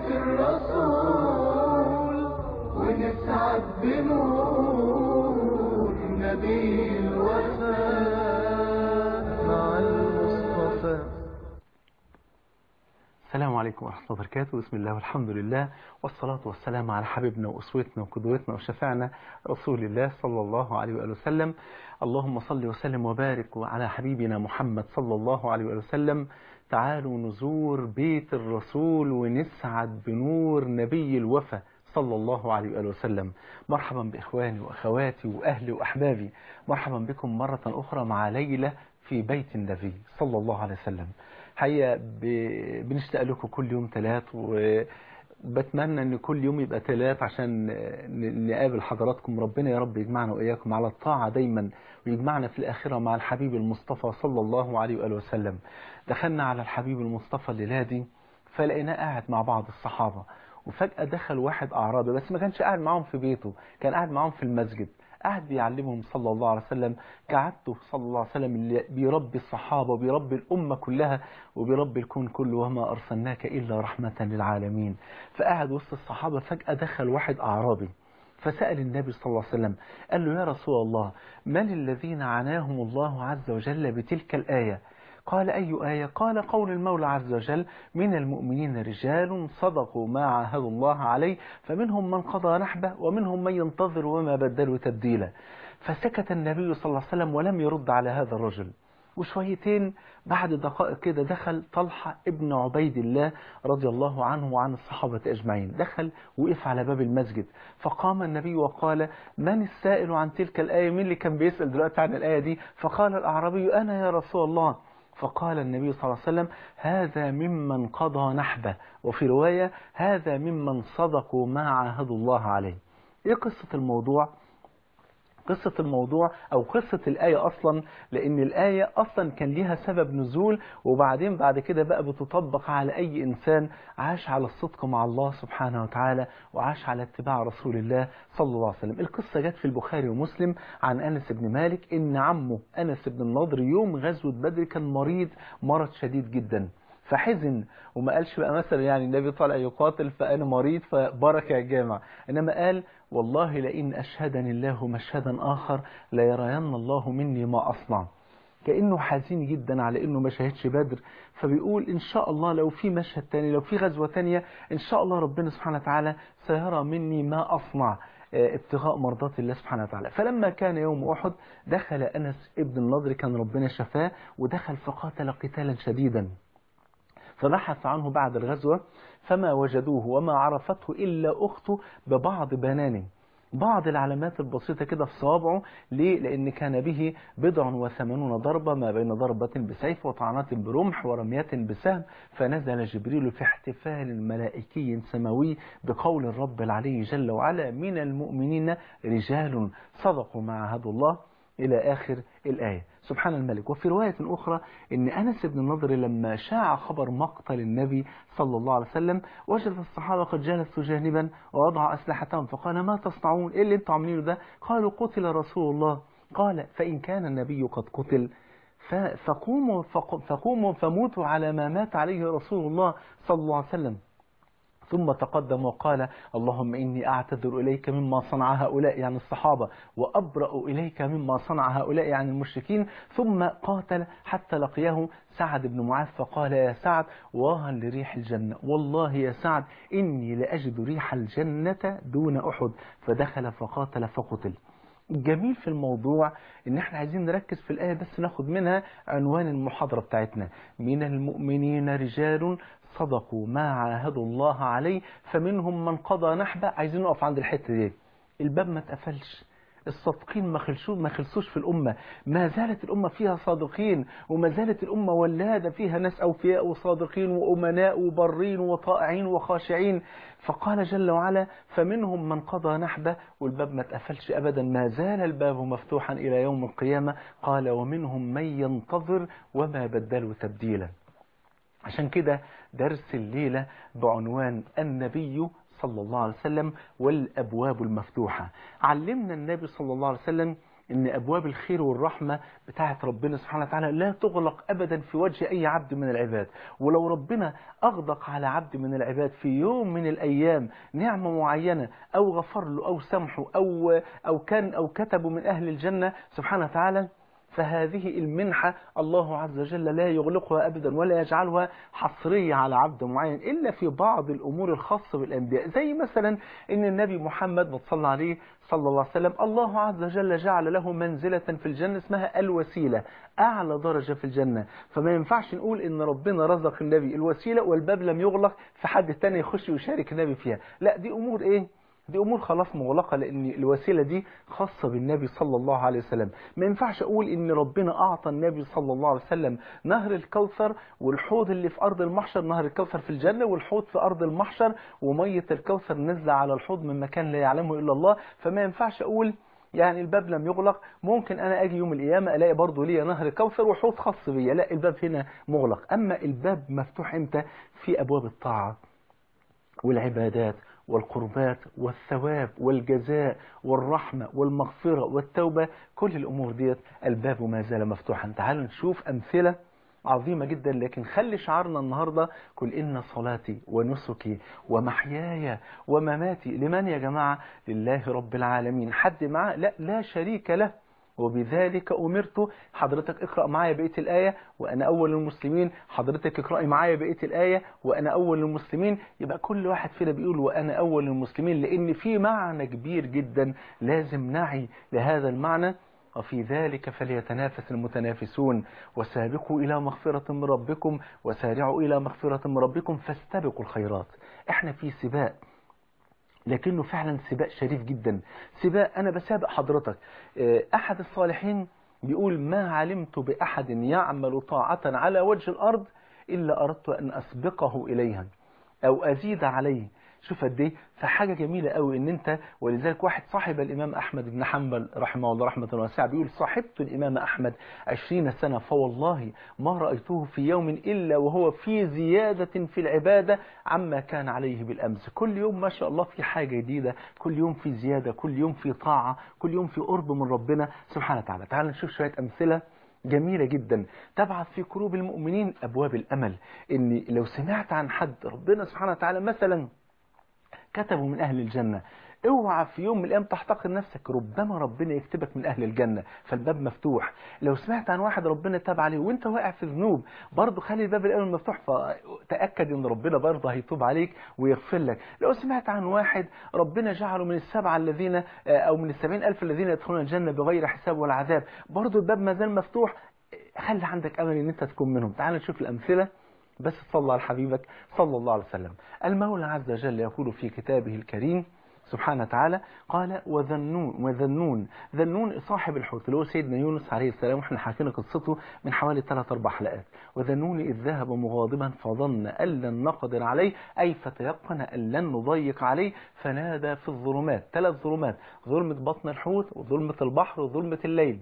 بيت الرسول ونسعد بنور نبي الوفاء مع المصطفى السلام عليكم ورحمة الله وبركاته بسم الله والحمد لله والصلاة والسلام على حبيبنا وأسوتنا وقدوتنا وشفعنا رسول الله صلى الله عليه وآله وسلم اللهم صل وسلم وبارك على حبيبنا محمد صلى الله عليه وآله وسلم تعالوا نزور بيت الرسول ونسعد بنور نبي الوفا صلى الله عليه وآله وسلم مرحبا بإخواني وأخواتي وأهلي وأحبابي مرحبا بكم مرة أخرى مع ليلة في بيت النبي صلى الله عليه وسلم حقيقة ب- بنشتاق لكم كل يوم ثلاث وبتمنى ان كل يوم يبقى ثلاث عشان ن- نقابل حضراتكم ربنا يا رب يجمعنا واياكم على الطاعة دايما ويجمعنا في الآخرة مع الحبيب المصطفى صلى الله عليه وآله وسلم دخلنا على الحبيب المصطفى الليلة دي فلقيناه قاعد مع بعض الصحابة وفجأة دخل واحد أعرابي بس ما كانش قاعد معاهم في بيته كان قاعد معاهم في المسجد قاعد بيعلمهم صلى الله عليه وسلم كعادته صلى الله عليه وسلم اللي بيربي الصحابة وبيربي الأمة كلها وبيربي الكون كله وما أرسلناك إلا رحمة للعالمين فقعد وسط الصحابة فجأة دخل واحد أعرابي فسأل النبي صلى الله عليه وسلم قال له يا رسول الله من الذين عناهم الله عز وجل بتلك الآية قال أي آية قال قول المولى عز وجل من المؤمنين رجال صدقوا ما عاهدوا الله عليه فمنهم من قضى نحبه ومنهم من ينتظر وما بدلوا تبديلا فسكت النبي صلى الله عليه وسلم ولم يرد على هذا الرجل وشويتين بعد دقائق كده دخل طلحة ابن عبيد الله رضي الله عنه وعن الصحابة أجمعين دخل وقف على باب المسجد فقام النبي وقال من السائل عن تلك الآية مين اللي كان بيسأل دلوقتي عن الآية دي فقال الأعرابي أنا يا رسول الله فقال النبي صلى الله عليه وسلم هذا ممن قضى نحبه وفي رواية هذا ممن صدقوا ما عاهدوا الله عليه ايه قصة الموضوع قصة الموضوع أو قصة الآية أصلا لأن الآية أصلا كان ليها سبب نزول وبعدين بعد كده بقى بتطبق على أي إنسان عاش على الصدق مع الله سبحانه وتعالى وعاش على اتباع رسول الله صلى الله عليه وسلم القصة جت في البخاري ومسلم عن أنس بن مالك إن عمه أنس بن النضر يوم غزوة بدر كان مريض مرض شديد جدا فحزن وما قالش بقى مثلا يعني النبي طالع يقاتل فأنا مريض فبارك يا جامع إنما قال والله لئن أشهدني الله مشهدا آخر ليرين الله مني ما أصنع كأنه حزين جدا على إنه ما شهدش بدر فبيقول إن شاء الله لو في مشهد تاني لو في غزوة تانية إن شاء الله ربنا سبحانه وتعالى سيرى مني ما أصنع آه، ابتغاء مرضات الله سبحانه وتعالى فلما كان يوم أحد دخل أنس ابن النضر كان ربنا شفاه ودخل فقاتل قتالا شديدا فبحث عنه بعد الغزوة فما وجدوه وما عرفته إلا أخته ببعض بنانه بعض العلامات البسيطة كده في صوابعه ليه؟ لأن كان به بضع وثمانون ضربة ما بين ضربة بسيف وطعنات برمح ورميات بسهم فنزل جبريل في احتفال ملائكي سماوي بقول الرب العلي جل وعلا من المؤمنين رجال صدقوا ما عاهدوا الله إلى آخر الآية سبحان الملك وفي رواية أخرى أن أنس بن النضر لما شاع خبر مقتل النبي صلى الله عليه وسلم وجد الصحابة قد جلسوا جانبا ووضعوا أسلحتهم فقال ما تصنعون إيه اللي انتم عاملينه ده قالوا قتل رسول الله قال فإن كان النبي قد قتل ف- فقوموا, فق- فقوموا فموتوا على ما مات عليه رسول الله صلى الله عليه وسلم ثم تقدم وقال اللهم إني أعتذر إليك مما صنع هؤلاء يعني الصحابة وأبرأ إليك مما صنع هؤلاء يعني المشركين ثم قاتل حتى لقيه سعد بن معاذ فقال يا سعد واها لريح الجنة والله يا سعد إني لأجد ريح الجنة دون أحد فدخل فقاتل فقتل الجميل في الموضوع ان احنا عايزين نركز في الآية بس ناخد منها عنوان المحاضرة بتاعتنا من المؤمنين رجال صدقوا ما عاهدوا الله عليه فمنهم من قضى نحبه عايزين نقف عند الحتة دي الباب ما اتقفلش الصادقين ما خلصوش ما خلصوش في الأمة ما زالت الأمة فيها صادقين وما زالت الأمة ولادة فيها ناس أوفياء وصادقين وأمناء وبرين وطائعين وخاشعين فقال جل وعلا فمنهم من قضى نحبه والباب ما اتقفلش أبدا ما زال الباب مفتوحا إلى يوم القيامة قال ومنهم من ينتظر وما بدلوا تبديلا عشان كده درس الليلة بعنوان النبي صلى الله عليه وسلم والأبواب المفتوحة علمنا النبي صلى الله عليه وسلم ان ابواب الخير والرحمه بتاعه ربنا سبحانه وتعالى لا تغلق ابدا في وجه اي عبد من العباد ولو ربنا اغدق على عبد من العباد في يوم من الايام نعمه معينه او غفر له او سمحه او او كان او كتبه من اهل الجنه سبحانه وتعالى فهذه المنحة الله عز وجل لا يغلقها أبدا ولا يجعلها حصرية على عبد معين إلا في بعض الأمور الخاصة بالأنبياء زي مثلا أن النبي محمد صلى عليه صلى الله عليه وسلم الله عز وجل جعل له منزلة في الجنة اسمها الوسيلة أعلى درجة في الجنة فما ينفعش نقول إن ربنا رزق النبي الوسيلة والباب لم يغلق في حد تاني يخش ويشارك النبي فيها لا دي أمور إيه دي امور خلاص مغلقه لان الوسيله دي خاصه بالنبي صلى الله عليه وسلم ما ينفعش اقول ان ربنا اعطى النبي صلى الله عليه وسلم نهر الكوثر والحوض اللي في ارض المحشر نهر الكوثر في الجنه والحوض في ارض المحشر وميه الكوثر نازله على الحوض من مكان لا يعلمه الا الله فما ينفعش اقول يعني الباب لم يغلق ممكن انا اجي يوم القيامه الاقي برضه ليا نهر كوثر وحوض خاص بيا لا الباب هنا مغلق اما الباب مفتوح امتى في ابواب الطاعه والعبادات والقربات والثواب والجزاء والرحمة والمغفرة والتوبة كل الأمور ديت الباب ما زال مفتوحا تعالوا نشوف أمثلة عظيمة جدا لكن خلي شعارنا النهاردة قل إن صلاتي ونسكي ومحياي ومماتي لمن يا جماعة لله رب العالمين حد معاه لا لا شريك له وبذلك أمرت حضرتك اقرأ معايا بقية الآية وأنا أول المسلمين حضرتك اقرأي معايا بقية الآية وأنا أول المسلمين يبقى كل واحد فينا بيقول وأنا أول المسلمين لأن في معنى كبير جدا لازم نعي لهذا المعنى وفي ذلك فليتنافس المتنافسون وسابقوا إلى مغفرة من ربكم وسارعوا إلى مغفرة من ربكم فاستبقوا الخيرات احنا في سباق لكنه فعلا سباق شريف جدا سباق أنا بسابق حضرتك أحد الصالحين بيقول ما علمت بأحد يعمل طاعة على وجه الأرض إلا أردت أن أسبقه إليها أو أزيد عليه شوف قد ايه فحاجه جميله قوي ان انت ولذلك واحد صاحب الامام احمد بن حنبل رحمه الله رحمه واسعه بيقول صاحبت الامام احمد عشرين سنه فوالله ما رايته في يوم الا وهو في زياده في العباده عما كان عليه بالامس كل يوم ما شاء الله في حاجه جديده كل يوم في زياده كل يوم في طاعه كل يوم في قرب من ربنا سبحانه وتعالى تعال نشوف شويه امثله جميلة جدا تبعث في قلوب المؤمنين أبواب الأمل إن لو سمعت عن حد ربنا سبحانه وتعالى مثلا كتبوا من أهل الجنة اوعى في يوم من الايام تحتقر نفسك ربما ربنا يكتبك من اهل الجنه فالباب مفتوح لو سمعت عن واحد ربنا تاب عليه وانت واقع في ذنوب برضه خلي الباب الاول مفتوح فتاكد ان ربنا برضه هيتوب عليك ويغفر لك لو سمعت عن واحد ربنا جعله من السبعه الذين او من السبعين الف الذين يدخلون الجنه بغير حساب ولا عذاب برضه الباب ما زال مفتوح خلي عندك امل ان انت تكون منهم تعال نشوف الامثله بس صلى على حبيبك صلى الله عليه وسلم المولى عز وجل يقول في كتابه الكريم سبحانه وتعالى قال وذنون وذنون ذنون صاحب الحوت اللي هو سيدنا يونس عليه السلام واحنا حاكينا قصته من حوالي 3 4 حلقات وذنون اذ ذهب مغاضبا فظن ان لن نقدر عليه اي فتيقن ان لن نضيق عليه فنادى في الظلمات ثلاث ظلمات ظلمه بطن الحوت وظلمه البحر وظلمه الليل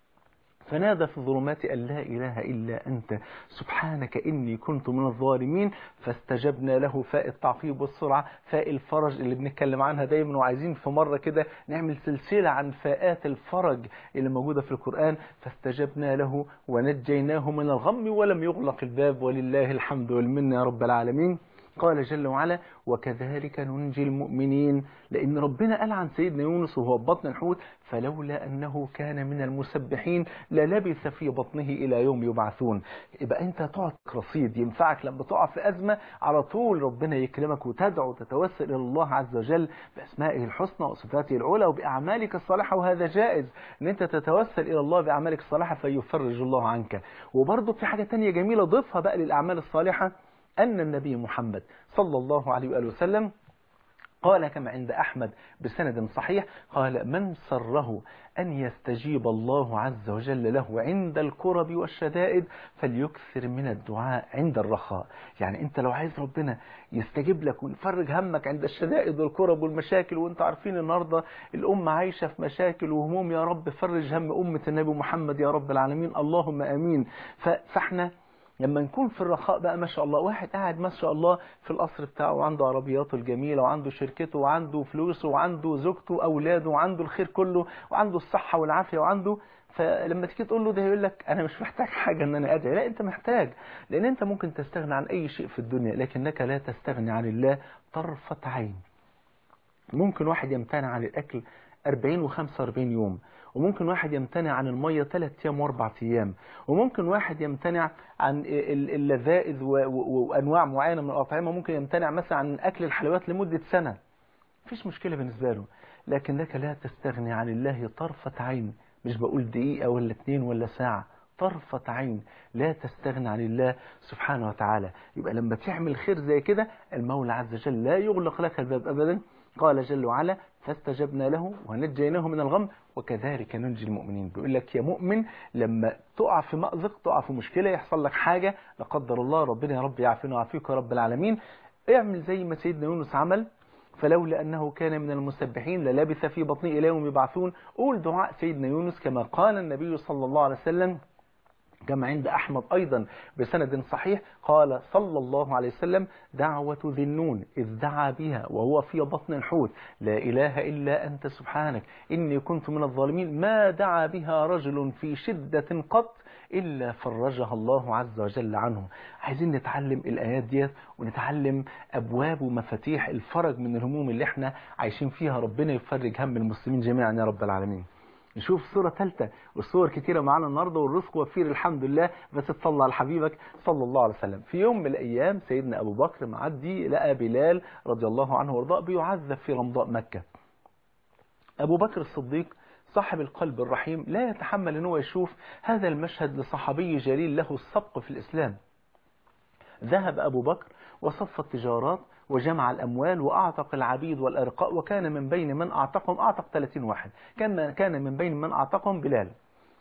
فنادى في الظلمات أن لا إله إلا أنت سبحانك إني كنت من الظالمين فاستجبنا له فاء التعقيب والسرعة فاء الفرج اللي بنتكلم عنها دايما وعايزين في مرة كده نعمل سلسلة عن فاءات الفرج اللي موجودة في القرآن فاستجبنا له ونجيناه من الغم ولم يغلق الباب ولله الحمد والمنة يا رب العالمين قال جل وعلا وكذلك ننجي المؤمنين لأن ربنا قال عن سيدنا يونس وهو بطن الحوت فلولا أنه كان من المسبحين للبث في بطنه إلى يوم يبعثون يبقى أنت تقعد رصيد ينفعك لما تقع في أزمة على طول ربنا يكلمك وتدعو تتوسل إلى الله عز وجل بأسمائه الحسنى وصفاته العلى وبأعمالك الصالحة وهذا جائز أن أنت تتوسل إلى الله بأعمالك الصالحة فيفرج الله عنك وبرضه في حاجة تانية جميلة ضيفها بقى للأعمال الصالحة أن النبي محمد صلى الله عليه وآله وسلم قال كما عند أحمد بسند صحيح قال من سره أن يستجيب الله عز وجل له عند الكرب والشدائد فليكثر من الدعاء عند الرخاء يعني أنت لو عايز ربنا يستجيب لك ويفرج همك عند الشدائد والكرب والمشاكل وانت عارفين النهاردة الأمة عايشة في مشاكل وهموم يا رب فرج هم أمة النبي محمد يا رب العالمين اللهم أمين فاحنا لما نكون في الرخاء بقى ما شاء الله واحد قاعد ما شاء الله في القصر بتاعه وعنده عربياته الجميلة وعنده شركته وعنده فلوسه وعنده زوجته وأولاده وعنده الخير كله وعنده الصحة والعافية وعنده فلما تيجي تقول له ده يقول لك أنا مش محتاج حاجة إن أنا أدعي لا أنت محتاج لأن أنت ممكن تستغنى عن أي شيء في الدنيا لكنك لا تستغني عن الله طرفة عين ممكن واحد يمتنع عن الأكل 40 و45 يوم وممكن واحد يمتنع عن المية 3 أيام و4 أيام وممكن واحد يمتنع عن ال- اللذائذ و- و- وأنواع معينة من الأطعمة ممكن يمتنع مثلا عن أكل الحلويات لمدة سنة مفيش مشكلة بالنسبة له لكنك لا تستغني عن الله طرفة عين مش بقول دقيقة ولا اتنين ولا ساعة طرفة عين لا تستغنى عن الله سبحانه وتعالى يبقى لما تعمل خير زي كده المولى عز وجل لا يغلق لك الباب أبدا قال جل وعلا فاستجبنا له ونجيناه من الغم وكذلك ننجي المؤمنين بيقول لك يا مؤمن لما تقع في مأزق تقع في مشكلة يحصل لك حاجة لا قدر الله ربنا يا رب يعافينا ويعافيك يا رب العالمين اعمل زي ما سيدنا يونس عمل فلولا أنه كان من المسبحين للبث في بطنه إلى يوم يبعثون قول دعاء سيدنا يونس كما قال النبي صلى الله عليه وسلم كما عند أحمد أيضا بسند صحيح قال صلى الله عليه وسلم دعوة ذي النون إذ دعا بها وهو في بطن الحوت لا إله إلا أنت سبحانك إني كنت من الظالمين ما دعا بها رجل في شدة قط إلا فرجها الله عز وجل عنه عايزين نتعلم الآيات ديت ونتعلم أبواب ومفاتيح الفرج من الهموم اللي احنا عايشين فيها ربنا يفرج هم المسلمين جميعا يا رب العالمين نشوف صورة ثالثة والصور كتيرة معانا النهاردة والرزق وفير الحمد لله بس تصلى على حبيبك صلى الله عليه وسلم في يوم من الأيام سيدنا أبو بكر معدي لقى بلال رضي الله عنه وارضاه بيعذب في رمضاء مكة أبو بكر الصديق صاحب القلب الرحيم لا يتحمل أنه يشوف هذا المشهد لصحابي جليل له السبق في الإسلام ذهب أبو بكر وصف التجارات وجمع الأموال وأعتق العبيد والأرقاء وكان من بين من أعتقهم أعتق 30 واحد كان كان من بين من أعتقهم بلال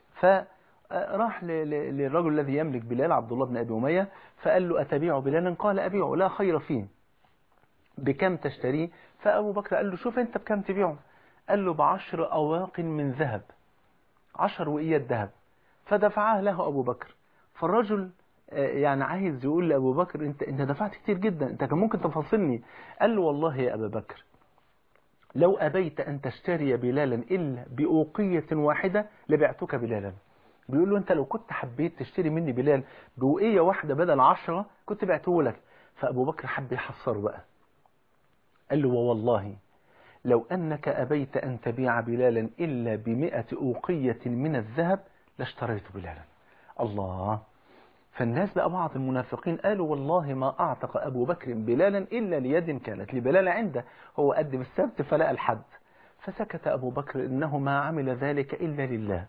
فراح للرجل الذي يملك بلال عبد الله بن أبي أمية فقال له أتبيع بلالا قال أبيعه لا خير فيه بكم تشتريه فأبو بكر قال له شوف أنت بكم تبيعه قال له بعشر أواق من ذهب عشر وإيات ذهب فدفعها له أبو بكر فالرجل يعني عايز يقول لأبو بكر انت, انت دفعت كتير جدا انت كان ممكن تفاصلني قال له والله يا أبا بكر لو أبيت أن تشتري بلالا إلا بأوقية واحدة لبعتك بلالا بيقول له انت لو كنت حبيت تشتري مني بلال بوقية واحدة بدل عشرة كنت بعته لك فأبو بكر حب يحصره بقى قال له والله لو أنك أبيت أن تبيع بلالا إلا بمئة أوقية من الذهب لاشتريت بلالا الله فالناس بقى بعض المنافقين قالوا والله ما أعتق أبو بكر بلالا إلا ليد كانت لبلال عنده هو قدم السبت فلقى الحد فسكت أبو بكر إنه ما عمل ذلك إلا لله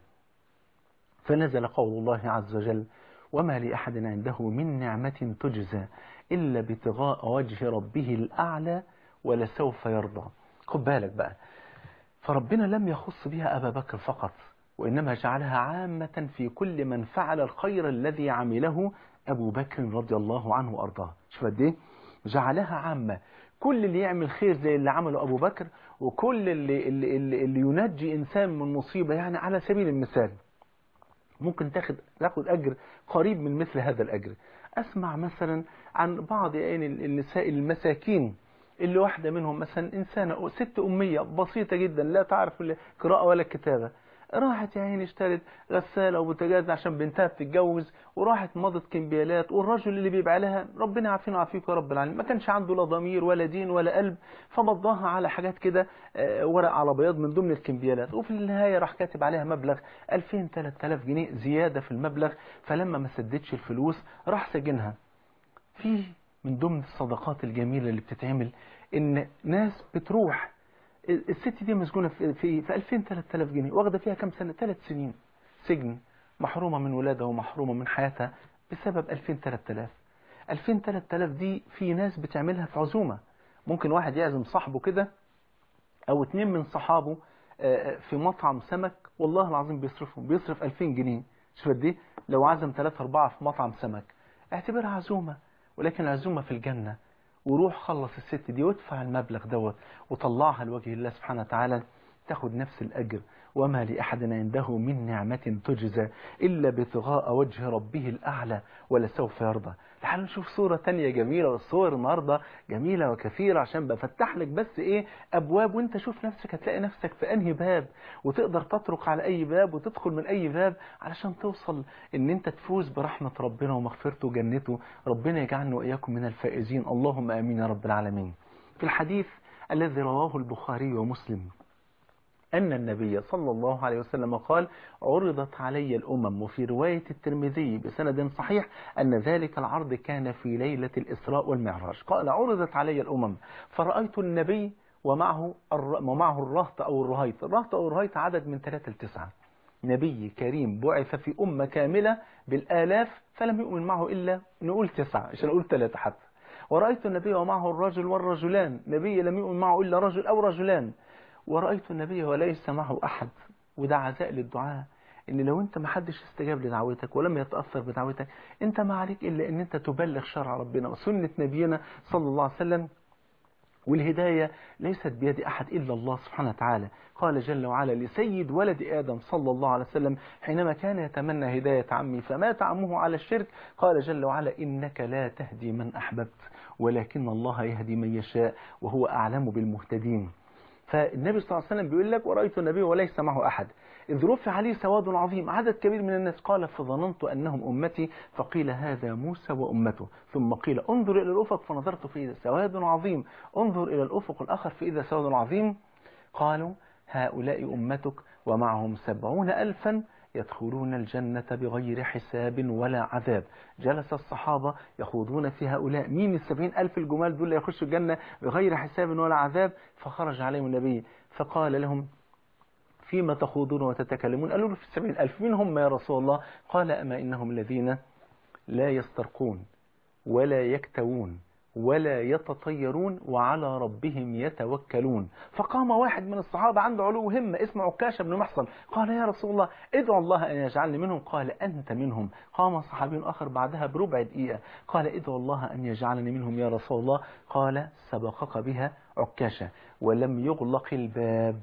فنزل قول الله عز وجل وما لأحد عنده من نعمة تجزى إلا ابتغاء وجه ربه الأعلى ولسوف يرضى خد بالك بقى فربنا لم يخص بها أبا بكر فقط وإنما جعلها عامة في كل من فعل الخير الذي عمله أبو بكر رضي الله عنه وأرضاه شوف قد إيه جعلها عامة كل اللي يعمل خير زي اللي عمله أبو بكر وكل اللي, اللي, اللي, اللي ينجي إنسان من مصيبة يعني على سبيل المثال ممكن تاخد تاخد أجر قريب من مثل هذا الأجر أسمع مثلا عن بعض يعني النساء المساكين اللي واحدة منهم مثلا إنسانة ست أمية بسيطة جدا لا تعرف القراءة ولا الكتابة راحت يا عيني اشترت غسالة وبوتاجاز عشان بنتها بتتجوز وراحت مضت كمبيالات والرجل اللي بيبيع لها ربنا يعافينا ويعافيك يا رب العالمين ما كانش عنده لا ضمير ولا دين ولا قلب فمضاها على حاجات كده ورق على بياض من ضمن الكمبيالات وفي النهاية راح كاتب عليها مبلغ 2000 3000 جنيه زيادة في المبلغ فلما ما سددش الفلوس راح سجنها في من ضمن الصدقات الجميلة اللي بتتعمل ان ناس بتروح الست دي مسجونة في في, في 2000 3000 جنيه واخده فيها كام سنة ثلاث سنين سجن محرومة من ولادها ومحرومة من حياتها بسبب 2000 3000 2000 3000 دي في ناس بتعملها في عزومة ممكن واحد يعزم صاحبه كده او اتنين من صحابه في مطعم سمك والله العظيم بيصرفهم بيصرف 2000 جنيه شوف دي لو عزم 3 4 في مطعم سمك اعتبرها عزومة ولكن العزومة في الجنة وروح خلص الست دي وادفع المبلغ دوت وطلعها لوجه الله سبحانه وتعالى تاخد نفس الأجر وما لأحد عنده من نعمة تجزى إلا ابتغاء وجه ربه الأعلى ولسوف يرضى تعالوا نشوف صورة تانية جميلة والصور النهاردة جميلة وكثيرة عشان بفتح لك بس إيه أبواب وانت شوف نفسك هتلاقي نفسك في أنهي باب وتقدر تطرق على أي باب وتدخل من أي باب علشان توصل إن انت تفوز برحمة ربنا ومغفرته وجنته ربنا يجعلنا وإياكم من الفائزين اللهم آمين يا رب العالمين في الحديث الذي رواه البخاري ومسلم أن النبي صلى الله عليه وسلم قال عرضت علي الأمم وفي رواية الترمذي بسند صحيح أن ذلك العرض كان في ليلة الإسراء والمعراج قال عرضت علي الأمم فرأيت النبي ومعه الر... ومعه الرهط أو الرهيط الرهط أو الرهيط عدد من ثلاثة لتسعة نبي كريم بعث في أمة كاملة بالآلاف فلم يؤمن معه إلا نقول تسعة عشان نقول ثلاثة حتى ورأيت النبي ومعه الرجل والرجلان نبي لم يؤمن معه إلا رجل أو رجلان ورأيت النبي وليس معه أحد وده عزاء للدعاء ان لو انت ما حدش استجاب لدعوتك ولم يتأثر بدعوتك انت ما عليك الا ان انت تبلغ شرع ربنا وسنة نبينا صلى الله عليه وسلم والهداية ليست بيد أحد إلا الله سبحانه وتعالى قال جل وعلا لسيد ولد آدم صلى الله عليه وسلم حينما كان يتمنى هداية عمي فمات عمه على الشرك قال جل وعلا إنك لا تهدي من أحببت ولكن الله يهدي من يشاء وهو أعلم بالمهتدين فالنبي صلى الله عليه وسلم بيقول لك ورأيت النبي وليس معه أحد إذ رفع عليه سواد عظيم عدد كبير من الناس قال فظننت أنهم أمتي فقيل هذا موسى وأمته ثم قيل انظر إلى الأفق فنظرت فإذا سواد عظيم انظر إلى الأفق الآخر فإذا سواد عظيم قالوا هؤلاء أمتك ومعهم سبعون ألفا يدخلون الجنة بغير حساب ولا عذاب جلس الصحابة يخوضون في هؤلاء مين السبعين ألف الجمال دول يخشوا الجنة بغير حساب ولا عذاب فخرج عليهم النبي فقال لهم فيما تخوضون وتتكلمون قالوا له في السبعين ألف من هم يا رسول الله قال أما إنهم الذين لا يسترقون ولا يكتوون ولا يتطيرون وعلى ربهم يتوكلون فقام واحد من الصحابة عنده علو همة اسمه عكاشة بن محصن قال يا رسول الله ادعو الله أن يجعلني منهم قال أنت منهم قام صحابي آخر بعدها بربع دقيقة قال ادعو الله أن يجعلني منهم يا رسول الله قال سبقك بها عكاشة ولم يغلق الباب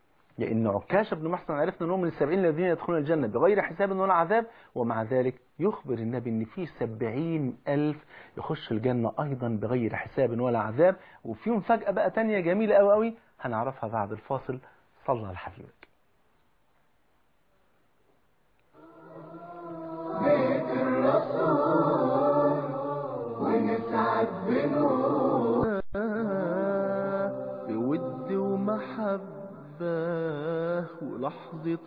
لأن عكاشة بن محصن عرفنا أنهم من السبعين الذين يدخلون الجنة بغير حساب ولا عذاب ومع ذلك يخبر النبي أن في سبعين ألف يخش الجنة أيضا بغير حساب ولا عذاب وفي مفاجأة بقى تانية جميلة أوي أوي هنعرفها بعد الفاصل صلى على حبيبك بيت الرسول ونسعد بنور بود ومحبة ولحظة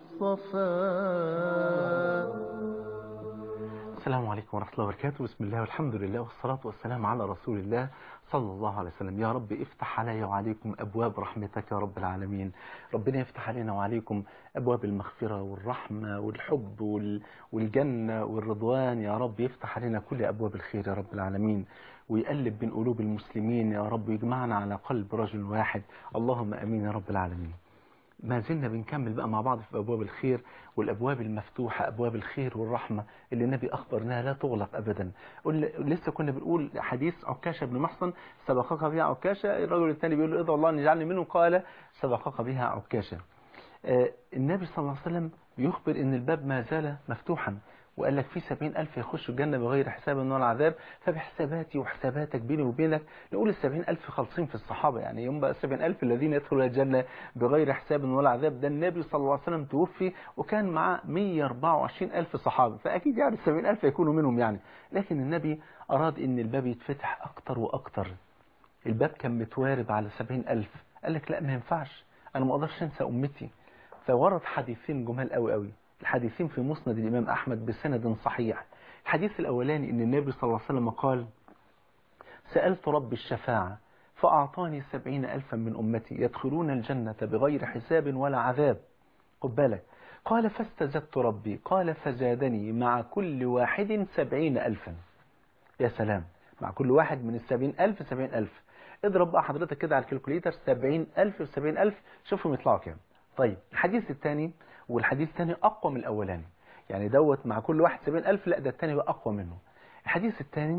صفاء السلام عليكم ورحمة الله وبركاته بسم الله والحمد لله والصلاة والسلام على رسول الله صلى الله عليه وسلم يا رب افتح علي وعليكم أبواب رحمتك يا رب العالمين ربنا يفتح علينا وعليكم أبواب المغفرة والرحمة والحب وال- والجنة والرضوان يا رب يفتح علينا كل أبواب الخير يا رب العالمين ويقلب بين قلوب المسلمين يا رب ويجمعنا على قلب رجل واحد اللهم أمين يا رب العالمين ما زلنا بنكمل بقى مع بعض في أبواب الخير والأبواب المفتوحة أبواب الخير والرحمة اللي النبي أخبر أنها لا تغلق أبدا قل- لسه كنا بنقول حديث عكاشة بن محصن سبقك بها عكاشة الرجل الثاني بيقول له ادعو الله أن يجعلني منه قال سبقك بها عكاشة آه، النبي صلى الله عليه وسلم بيخبر أن الباب ما زال مفتوحا وقال لك في سبعين ألف يخشوا الجنة بغير حساب ولا عذاب فبحساباتي وحساباتك بيني وبينك نقول السبعين ألف خالصين في الصحابة يعني يوم بقى السبعين ألف الذين يدخلوا الجنة بغير حساب ولا عذاب ده النبي صلى الله عليه وسلم توفي وكان معاه 124 ألف صحابة فأكيد يعني السبعين ألف يكونوا منهم يعني لكن النبي أراد أن الباب يتفتح أكتر وأكتر الباب كان متوارب على سبعين ألف قال لك لا ما ينفعش أنا ما أقدرش أنسى أمتي فورد حديثين جمال قوي قوي الحديثين في مسند الإمام أحمد بسند صحيح الحديث الأولاني أن النبي صلى الله عليه وسلم قال سألت رب الشفاعة فأعطاني سبعين ألفا من أمتي يدخلون الجنة بغير حساب ولا عذاب خد بالك قال فاستزدت ربي قال فزادني مع كل واحد سبعين ألفا يا سلام مع كل واحد من السبعين ألف سبعين ألف اضرب بقى حضرتك كده على الكالكوليتر سبعين ألف وسبعين ألف شوفهم يطلعوا كام طيب الحديث الثاني والحديث الثاني أقوى من الأولاني يعني دوت مع كل واحد سبعين ألف لا ده الثاني بقى أقوى منه الحديث الثاني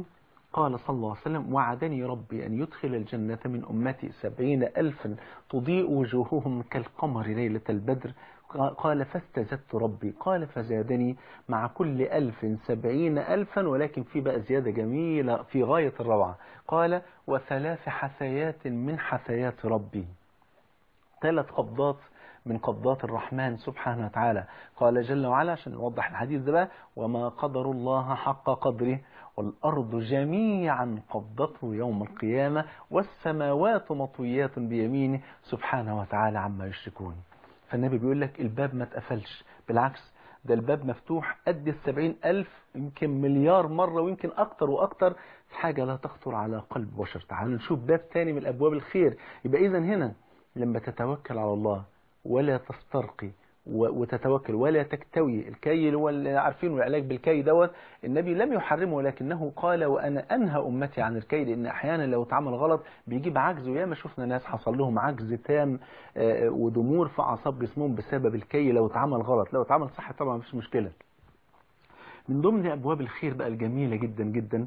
قال صلى الله عليه وسلم وعدني ربي أن يدخل الجنة من أمتي سبعين ألفا تضيء وجوههم كالقمر ليلة البدر قال فاستزدت ربي قال فزادني مع كل ألف سبعين ألفا ولكن في بقى زيادة جميلة في غاية الروعة قال وثلاث حثيات من حثيات ربي ثلاث قبضات من قبضات الرحمن سبحانه وتعالى قال جل وعلا عشان نوضح الحديث ده بقى وما قدر الله حق قدره والأرض جميعا قبضته يوم القيامة والسماوات مطويات بيمينه سبحانه وتعالى عما يشركون فالنبي بيقول لك الباب ما اتقفلش بالعكس ده الباب مفتوح قد السبعين ألف يمكن مليار مرة ويمكن أكتر وأكتر حاجة لا تخطر على قلب بشر تعالوا نشوف باب تاني من أبواب الخير يبقى إذا هنا لما تتوكل على الله ولا تسترقي وتتوكل ولا تكتوي الكي اللي هو اللي عارفين العلاج بالكي دوت النبي لم يحرمه ولكنه قال وانا انهى امتي عن الكي لان احيانا لو اتعمل غلط بيجيب عجز وياما شفنا ناس حصل لهم عجز تام ودمور في اعصاب جسمهم بسبب الكي لو اتعمل غلط لو اتعمل صح طبعا مفيش مشكله من ضمن أبواب الخير بقى الجميلة جدا جدا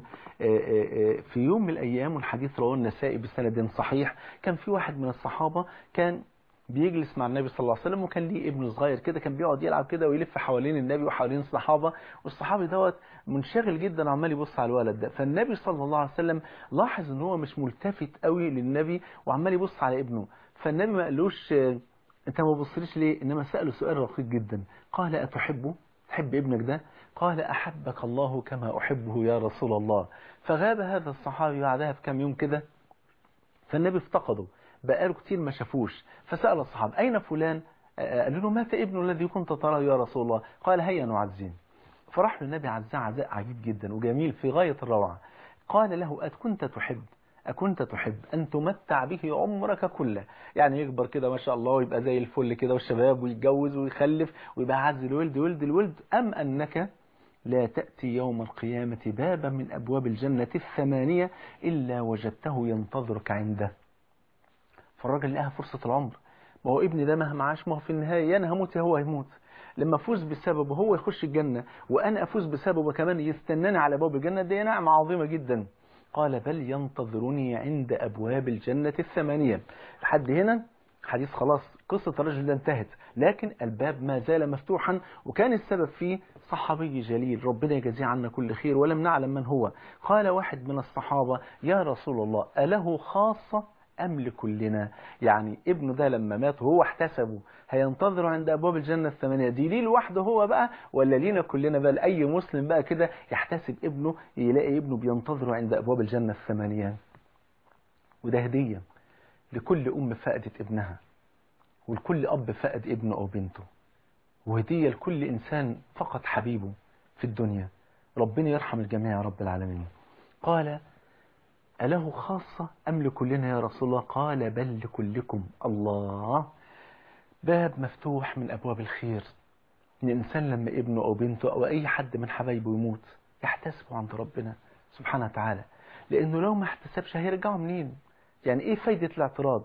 في يوم من الأيام والحديث رواه النسائي بسند صحيح كان في واحد من الصحابة كان بيجلس مع النبي صلى الله عليه وسلم وكان ليه ابن صغير كده كان بيقعد يلعب كده ويلف حوالين النبي وحوالين الصحابة والصحابي دوت منشغل جدا عمال يبص على الولد ده فالنبي صلى الله عليه وسلم لاحظ ان هو مش ملتفت قوي للنبي وعمال يبص على ابنه فالنبي ما قالوش انت ما بصريش ليه انما سأله سؤال رقيق جدا قال اتحبه تحب ابنك ده قال أحبك الله كما أحبه يا رسول الله فغاب هذا الصحابي بعدها بكم يوم كده فالنبي افتقده بقاله كتير ما شافوش فسأل الصحابة أين فلان قالوا له مات ابنه الذي كنت تراه يا رسول الله قال هيا نعزيه فراح له النبي عزاه عزاء عجيب جدا وجميل في غاية الروعة قال له أكنت تحب أكنت تحب أن تمتع به عمرك كله يعني يكبر كده ما شاء الله ويبقى زي الفل كده والشباب ويتجوز ويخلف ويبقى عز الولد ولد الولد أم أنك لا تأتي يوم القيامة بابا من أبواب الجنة الثمانية إلا وجدته ينتظرك عنده فالراجل لقاها فرصة العمر ما هو ابني ده مهما عاش ما هو في النهاية يا أنا هموت يا هو هيموت لما أفوز بسببه هو يخش الجنة وأنا أفوز بسببه كمان يستناني على باب الجنة دي نعمة عظيمة جدا قال بل ينتظرني عند أبواب الجنة الثمانية لحد هنا حديث خلاص قصة الرجل ده انتهت لكن الباب ما زال مفتوحا وكان السبب فيه صحابي جليل ربنا يجزيه عنا كل خير ولم نعلم من هو قال واحد من الصحابة يا رسول الله أله خاصة أم لكلنا يعني ابنه ده لما مات وهو احتسبه هينتظروا عند أبواب الجنة الثمانية دي ليه لوحده هو بقى ولا لينا كلنا بقى لأي مسلم بقى كده يحتسب ابنه يلاقي ابنه بينتظره عند أبواب الجنة الثمانية وده هدية لكل أم فقدت ابنها ولكل أب فقد ابنه أو بنته وهدية لكل إنسان فقد حبيبه في الدنيا ربنا يرحم الجميع يا رب العالمين قال أله خاصة أم لكلنا يا رسول الله قال بل لكلكم الله باب مفتوح من أبواب الخير إن الإنسان لما ابنه أو بنته أو أي حد من حبايبه يموت يحتسبه عند ربنا سبحانه وتعالى لأنه لو ما احتسبش هيرجعوا منين يعني إيه فايدة الاعتراض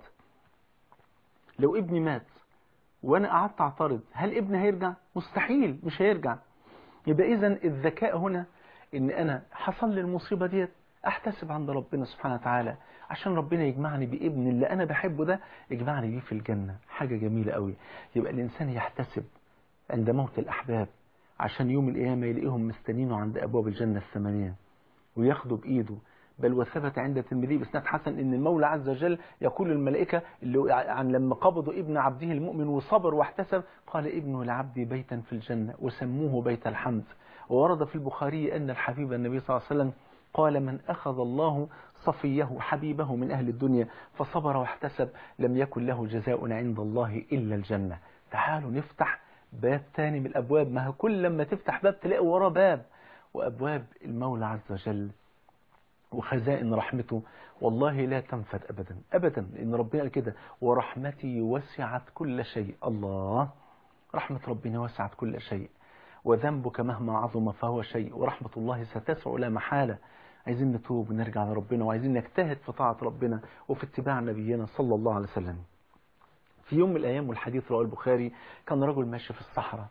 لو ابني مات وأنا قعدت أعترض هل ابني هيرجع مستحيل مش هيرجع يبقى إذا الذكاء هنا إن أنا حصل لي المصيبة ديت احتسب عند ربنا سبحانه وتعالى عشان ربنا يجمعني بابن اللي انا بحبه ده يجمعني بيه في الجنة حاجة جميلة قوي يبقى الانسان يحتسب عند موت الاحباب عشان يوم القيامة يلاقيهم مستنينه عند ابواب الجنة الثمانية وياخدوا بايده بل وثبت عند الترمذي باسناد حسن ان المولى عز وجل يقول للملائكه اللي عن لما قبضوا ابن عبده المؤمن وصبر واحتسب قال ابن لعبدي بيتا في الجنه وسموه بيت الحمد وورد في البخاري ان الحبيب النبي صلى الله عليه وسلم قال من أخذ الله صفيه حبيبه من أهل الدنيا فصبر واحتسب لم يكن له جزاء عند الله إلا الجنة تعالوا نفتح باب تاني من الأبواب ما كل لما تفتح باب تلاقي وراه باب وأبواب المولى عز وجل وخزائن رحمته والله لا تنفد أبدا أبدا لأن ربنا قال كده ورحمتي وسعت كل شيء الله رحمة ربنا وسعت كل شيء وذنبك مهما عظم فهو شيء ورحمة الله ستسع لا محالة عايزين نتوب ونرجع لربنا وعايزين نجتهد في طاعة ربنا وفي اتباع نبينا صلى الله عليه وسلم في يوم من الأيام والحديث رواه البخاري كان رجل ماشي في الصحراء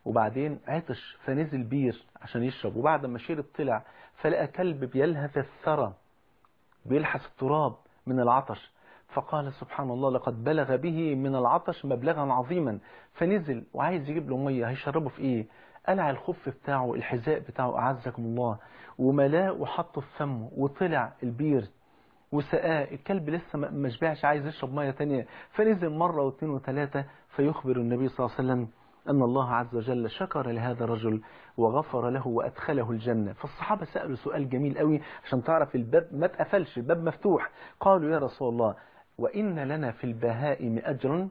وبعدين عطش فنزل بير عشان يشرب وبعد ما شرب طلع فلقى كلب بيلهث الثرى بيلحس التراب من العطش فقال سبحان الله لقد بلغ به من العطش مبلغا عظيما فنزل وعايز يجيب له ميه هيشربه في ايه قلع الخف بتاعه الحذاء بتاعه اعزكم الله وملاه وحطه في فمه وطلع البير وسقاه الكلب لسه ما شبعش عايز يشرب ميه تانية فنزل مره واثنين وثلاثه فيخبر النبي صلى الله عليه وسلم أن الله عز وجل شكر لهذا الرجل وغفر له وأدخله الجنة فالصحابة سألوا سؤال جميل قوي عشان تعرف الباب ما اتقفلش الباب مفتوح قالوا يا رسول الله وإن لنا في البهائم أجرا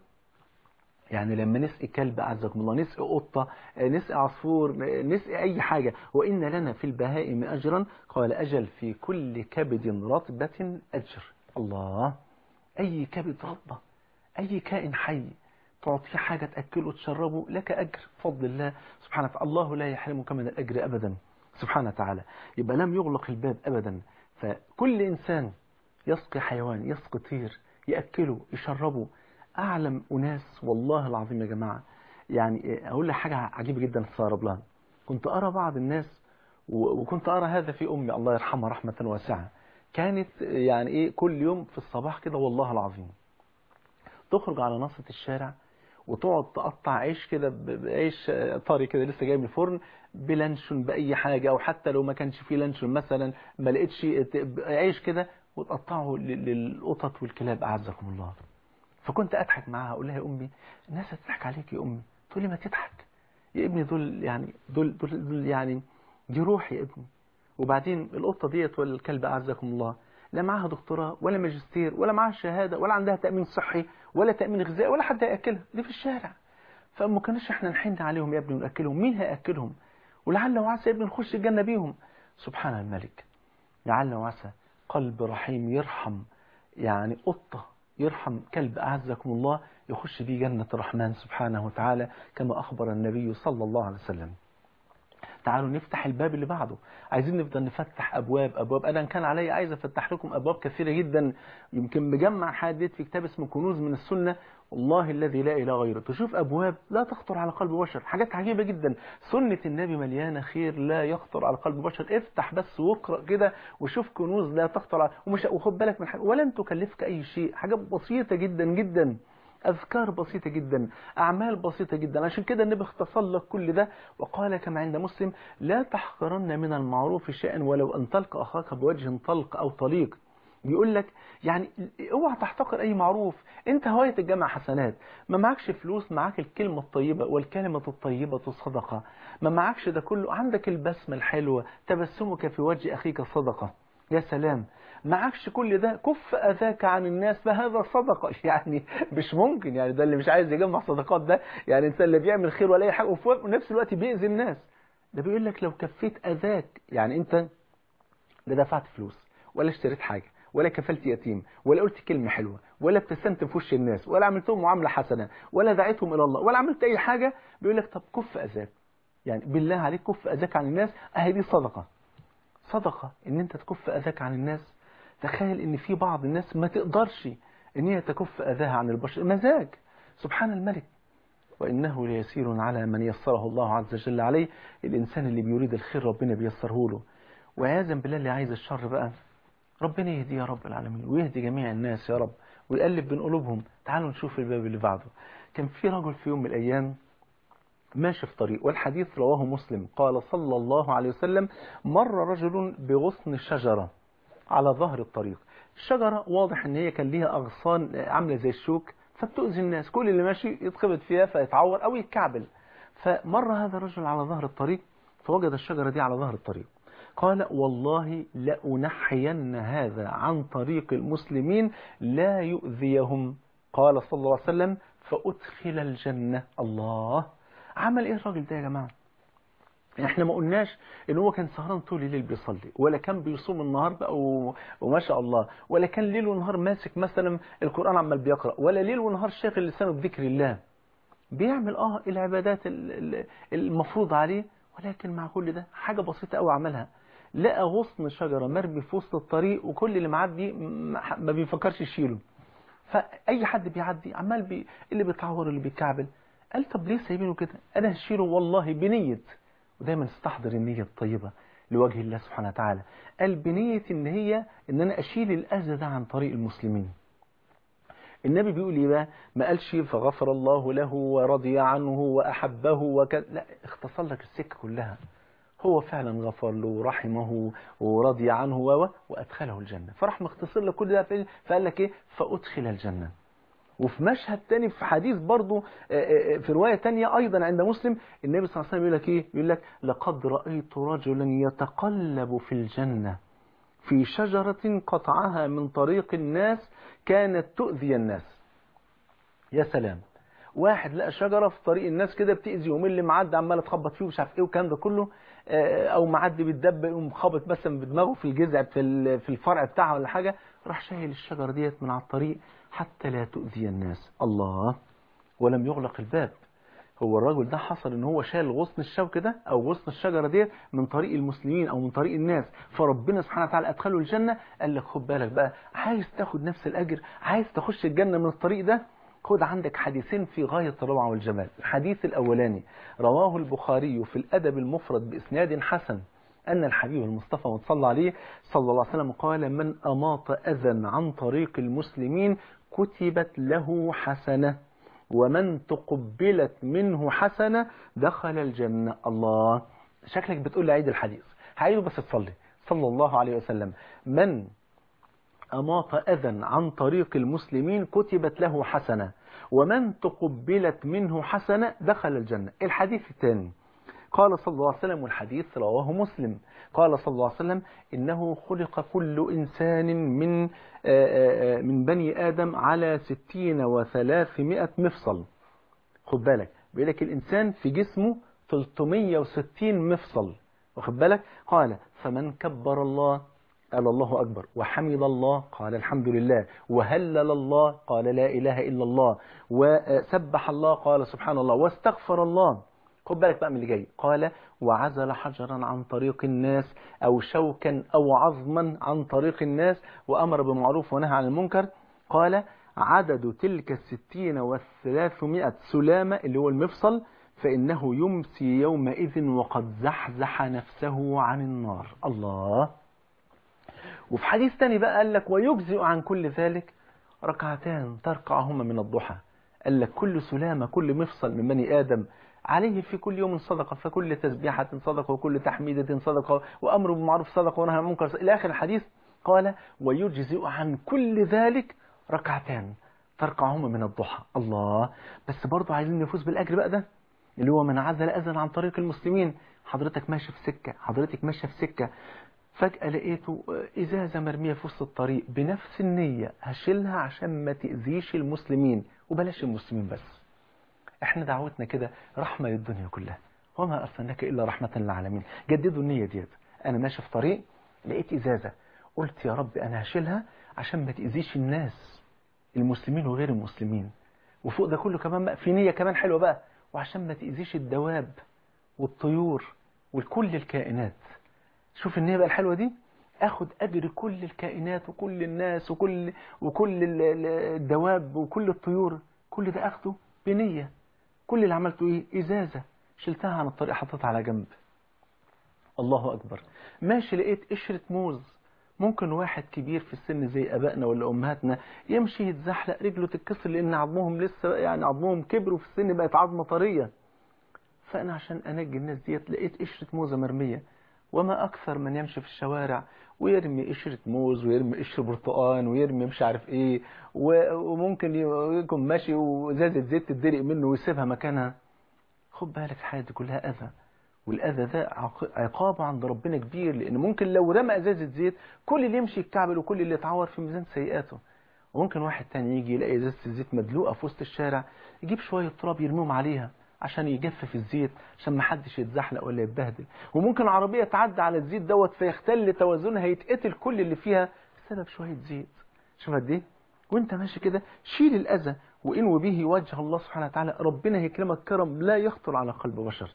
يعني لما نسقي كلب أعزكم الله نسقي قطة نسقي عصفور نسقي أي حاجة وإن لنا في البهائم أجرا قال أجل في كل كبد رطبة أجر الله أي كبد رطبة أي كائن حي تعطيه حاجة تأكله وتشربه لك أجر بفضل الله سبحانه وتعالى الله لا يحرمك من الأجر أبدا سبحانه وتعالى يبقى لم يغلق الباب أبدا فكل إنسان يسقي حيوان يسقي طير يأكله يشربه أعلم أناس والله العظيم يا جماعة يعني أقول لك حاجة عجيبة جدا تستغرب لها كنت أرى بعض الناس وكنت أرى هذا في أمي الله يرحمها رحمة واسعة كانت يعني إيه كل يوم في الصباح كده والله العظيم تخرج على نصة الشارع وتقعد تقطع عيش كده بعيش طري كده لسه جاي من الفرن بلانشون بأي حاجة أو حتى لو ما كانش فيه لانشون مثلا ما لقيتش عيش كده وتقطعه للقطط والكلاب أعزكم الله فكنت أضحك معاها أقول لها يا أمي الناس هتضحك عليك يا أمي تقول لي ما تضحك يا ابني دول يعني دول, دول, دول يعني دي روح يا ابني وبعدين القطة ديت ولا الكلب أعزكم الله لا معاها دكتوراه ولا ماجستير ولا معاها شهادة ولا عندها تأمين صحي ولا تأمين غذائي ولا حد هيأكلها دي في الشارع فما كناش احنا نحن عليهم يا ابني ونأكلهم مين هيأكلهم ولعل وعسى يا ابني نخش الجنة بيهم سبحان الملك لعل وعسى قلب رحيم يرحم يعني قطة يرحم كلب أعزكم الله يخش بيه جنة الرحمن سبحانه وتعالى كما أخبر النبي صلى الله عليه وسلم تعالوا نفتح الباب اللي بعده عايزين نفضل نفتح أبواب أبواب أنا كان علي عايز أفتح لكم أبواب كثيرة جدا يمكن مجمع حديث في كتاب اسمه كنوز من السنة والله الذي لا إله غيره تشوف أبواب لا تخطر على قلب بشر حاجات عجيبة جدا سنة النبي مليانة خير لا يخطر على قلب بشر افتح بس واقرأ كده وشوف كنوز لا تخطر على ومش وخد بالك من حاجة ولن تكلفك أي شيء حاجات بسيطة جدا جدا أذكار بسيطة جدا أعمال بسيطة جدا عشان كده النبي اختصر لك كل ده وقال كما عند مسلم لا تحقرن من المعروف شيئا ولو أن تلقى أخاك بوجه طلق أو طليق بيقول لك يعني اوعى تحتقر اي معروف انت هواية الجمع حسنات ما معكش فلوس معاك الكلمة الطيبة والكلمة الطيبة صدقة ما معكش ده كله عندك البسمة الحلوة تبسمك في وجه اخيك صدقة يا سلام معكش كل ده كف أذاك عن الناس فهذا صدقة يعني مش ممكن يعني ده اللي مش عايز يجمع صدقات ده يعني انت اللي بيعمل خير ولا اي حاجة وفي نفس الوقت بيأذي الناس ده بيقول لك لو كفيت أذاك يعني انت لا دفعت فلوس ولا اشتريت حاجة ولا كفلت يتيم ولا قلت كلمة حلوة ولا ابتسمت في وش الناس ولا عملتهم معاملة حسنة ولا دعيتهم إلى الله ولا عملت أي حاجة بيقول لك طب كف أذاك يعني بالله عليك كف أذاك عن الناس أهي دي صدقة صدقة ان انت تكف أذاك عن الناس تخيل ان في بعض الناس ما تقدرش ان هي تكف أذاها عن البشر مزاج سبحان الملك وإنه ليسير على من يسره الله عز وجل عليه الإنسان اللي بيريد الخير ربنا بيسره له وعياذا بالله اللي عايز الشر بقى ربنا يهدي يا رب العالمين ويهدي جميع الناس يا رب ويقلب بين قلوبهم تعالوا نشوف الباب اللي بعده كان في رجل في يوم من الأيام ماشي في طريق والحديث رواه مسلم قال صلى الله عليه وسلم مر رجل بغصن شجرة على ظهر الطريق الشجرة واضح ان هي كان ليها أغصان عاملة زي الشوك فبتؤذي الناس كل اللي ماشي يتخبط فيها فيتعور أو يتكعبل فمر هذا الرجل على ظهر الطريق فوجد الشجرة دي على ظهر الطريق قال والله لأنحين هذا عن طريق المسلمين لا يؤذيهم قال صلى الله عليه وسلم فأدخل الجنة الله عمل ايه الراجل ده يا جماعة احنا ما قلناش ان هو كان سهران طول الليل بيصلي ولا كان بيصوم النهار بقى و... وما شاء الله ولا كان ليل ونهار ماسك مثلا القرآن عمال بيقرأ ولا ليل ونهار شاغل لسانه بذكر الله بيعمل اه العبادات المفروض عليه ولكن مع كل ده حاجة بسيطة قوي عملها لقى غصن شجرة مرمي في وسط الطريق وكل اللي معدي ما بيفكرش يشيله فأي حد بيعدي عمال بي... اللي بيتعور اللي بيتكعبل قال طب ليه سايبينه كده انا هشيله والله بنيه ودايما استحضر النيه الطيبه لوجه الله سبحانه وتعالى قال بنيه ان هي ان انا اشيل الاذى ده عن طريق المسلمين النبي بيقول ايه بقى ما قالش فغفر الله له ورضي عنه واحبه وكذا لا اختصر لك السكه كلها هو فعلا غفر له ورحمه ورضي عنه و وادخله الجنه فراح مختصر له كل ده فقال لك ايه فادخل الجنه وفي مشهد تاني في حديث برضه في رواية تانية أيضا عند مسلم النبي صلى الله عليه وسلم يقول لك إيه يقول لك لقد رأيت رجلا يتقلب في الجنة في شجرة قطعها من طريق الناس كانت تؤذي الناس يا سلام واحد لقى شجرة في طريق الناس كده بتأذي ومين اللي معدي عمال تخبط فيه ومش عارف ايه والكلام ده كله او معدي بالدب يقوم خابط مثلا بدماغه في الجذع في في الفرع بتاعها ولا حاجة راح شايل الشجرة ديت من على الطريق حتى لا تؤذي الناس الله ولم يغلق الباب هو الراجل ده حصل ان هو شال غصن الشوك ده او غصن الشجره ديت من طريق المسلمين او من طريق الناس فربنا سبحانه وتعالى ادخله الجنه قال لك خد بالك بقى عايز تاخد نفس الاجر عايز تخش الجنه من الطريق ده خد عندك حديثين في غاية الروعة والجمال الحديث الأولاني رواه البخاري في الأدب المفرد بإسناد حسن أن الحبيب المصطفى وصلى عليه صلى الله عليه وسلم قال من أماط أذى عن طريق المسلمين كتبت له حسنة ومن تقبلت منه حسنة دخل الجنة الله شكلك بتقول لي عيد الحديث هعيده بس تصلي صلى الله عليه وسلم من أماط أذى عن طريق المسلمين كتبت له حسنة ومن تقبلت منه حسنة دخل الجنة الحديث الثاني قال صلى الله عليه وسلم والحديث رواه مسلم قال صلى الله عليه وسلم إنه خلق كل إنسان من من بني آدم على ستين وثلاثمائة مفصل خد بالك بيقول لك الإنسان في جسمه 360 مفصل واخد بالك قال فمن كبر الله قال الله أكبر وحمد الله قال الحمد لله وهلل الله قال لا إله إلا الله وسبح الله قال سبحان الله واستغفر الله خد بالك بقى من اللي جاي قال وعزل حجرا عن طريق الناس أو شوكا أو عظما عن طريق الناس وأمر بالمعروف ونهى عن المنكر قال عدد تلك الستين والثلاثمائة سلامة اللي هو المفصل فإنه يمسي يومئذ وقد زحزح نفسه عن النار الله وفي حديث تاني بقى قال لك ويجزئ عن كل ذلك ركعتان تركعهما من الضحى قال لك كل سلامة كل مفصل من بني آدم عليه في كل يوم صدقة فكل تسبيحة صدقة وكل تحميدة صدقة وأمر بالمعروف صدقة ونهى عن المنكر إلى آخر الحديث قال ويجزئ عن كل ذلك ركعتان تركعهما من الضحى الله بس برضه عايزين نفوز بالأجر بقى ده اللي هو من عزل أذن عن طريق المسلمين حضرتك ماشي في سكة حضرتك ماشية في سكة فجأة لقيته إزازة مرمية في وسط الطريق بنفس النية هشيلها عشان ما تأذيش المسلمين وبلاش المسلمين بس احنا دعوتنا كده رحمة للدنيا كلها وما أرسلناك إلا رحمة للعالمين جددوا النية ديت أنا ماشي في طريق لقيت إزازة قلت يا رب أنا هشيلها عشان ما تأذيش الناس المسلمين وغير المسلمين وفوق ده كله كمان بقى في نية كمان حلوة بقى وعشان ما تأذيش الدواب والطيور وكل الكائنات شوف النية بقى الحلوة دي اخد اجر كل الكائنات وكل الناس وكل وكل الدواب وكل الطيور كل ده اخده بنية كل اللي عملته ايه ازازة شلتها عن الطريق حطيتها على جنب الله اكبر ماشي لقيت قشرة موز ممكن واحد كبير في السن زي ابائنا ولا امهاتنا يمشي يتزحلق رجله تتكسر لان عظمهم لسه يعني عظمهم كبروا في السن بقت عظمه طريه فانا عشان انجي الناس ديت لقيت قشره موزه مرميه وما أكثر من يمشي في الشوارع ويرمي قشرة موز ويرمي قشر برتقان ويرمي مش عارف ايه وممكن يكون ماشي وزازة زيت تدرق منه ويسيبها مكانها خد بالك الحياة دي كلها أذى والأذى ده عقابه عند ربنا كبير لأن ممكن لو رمى إزازة زيت كل اللي يمشي يتكعبل وكل اللي يتعور في ميزان سيئاته وممكن واحد تاني يجي يلاقي إزازة الزيت مدلوقة في وسط الشارع يجيب شوية تراب يرميهم عليها عشان يجفف الزيت عشان ما حدش يتزحلق ولا يتبهدل وممكن عربية تعدي على الزيت دوت فيختل توازنها يتقتل كل اللي فيها بسبب شوية زيت شوف قد ايه وانت ماشي كده شيل الأذى وإن به وجه الله سبحانه وتعالى ربنا هيكرمك كرم لا يخطر على قلب بشر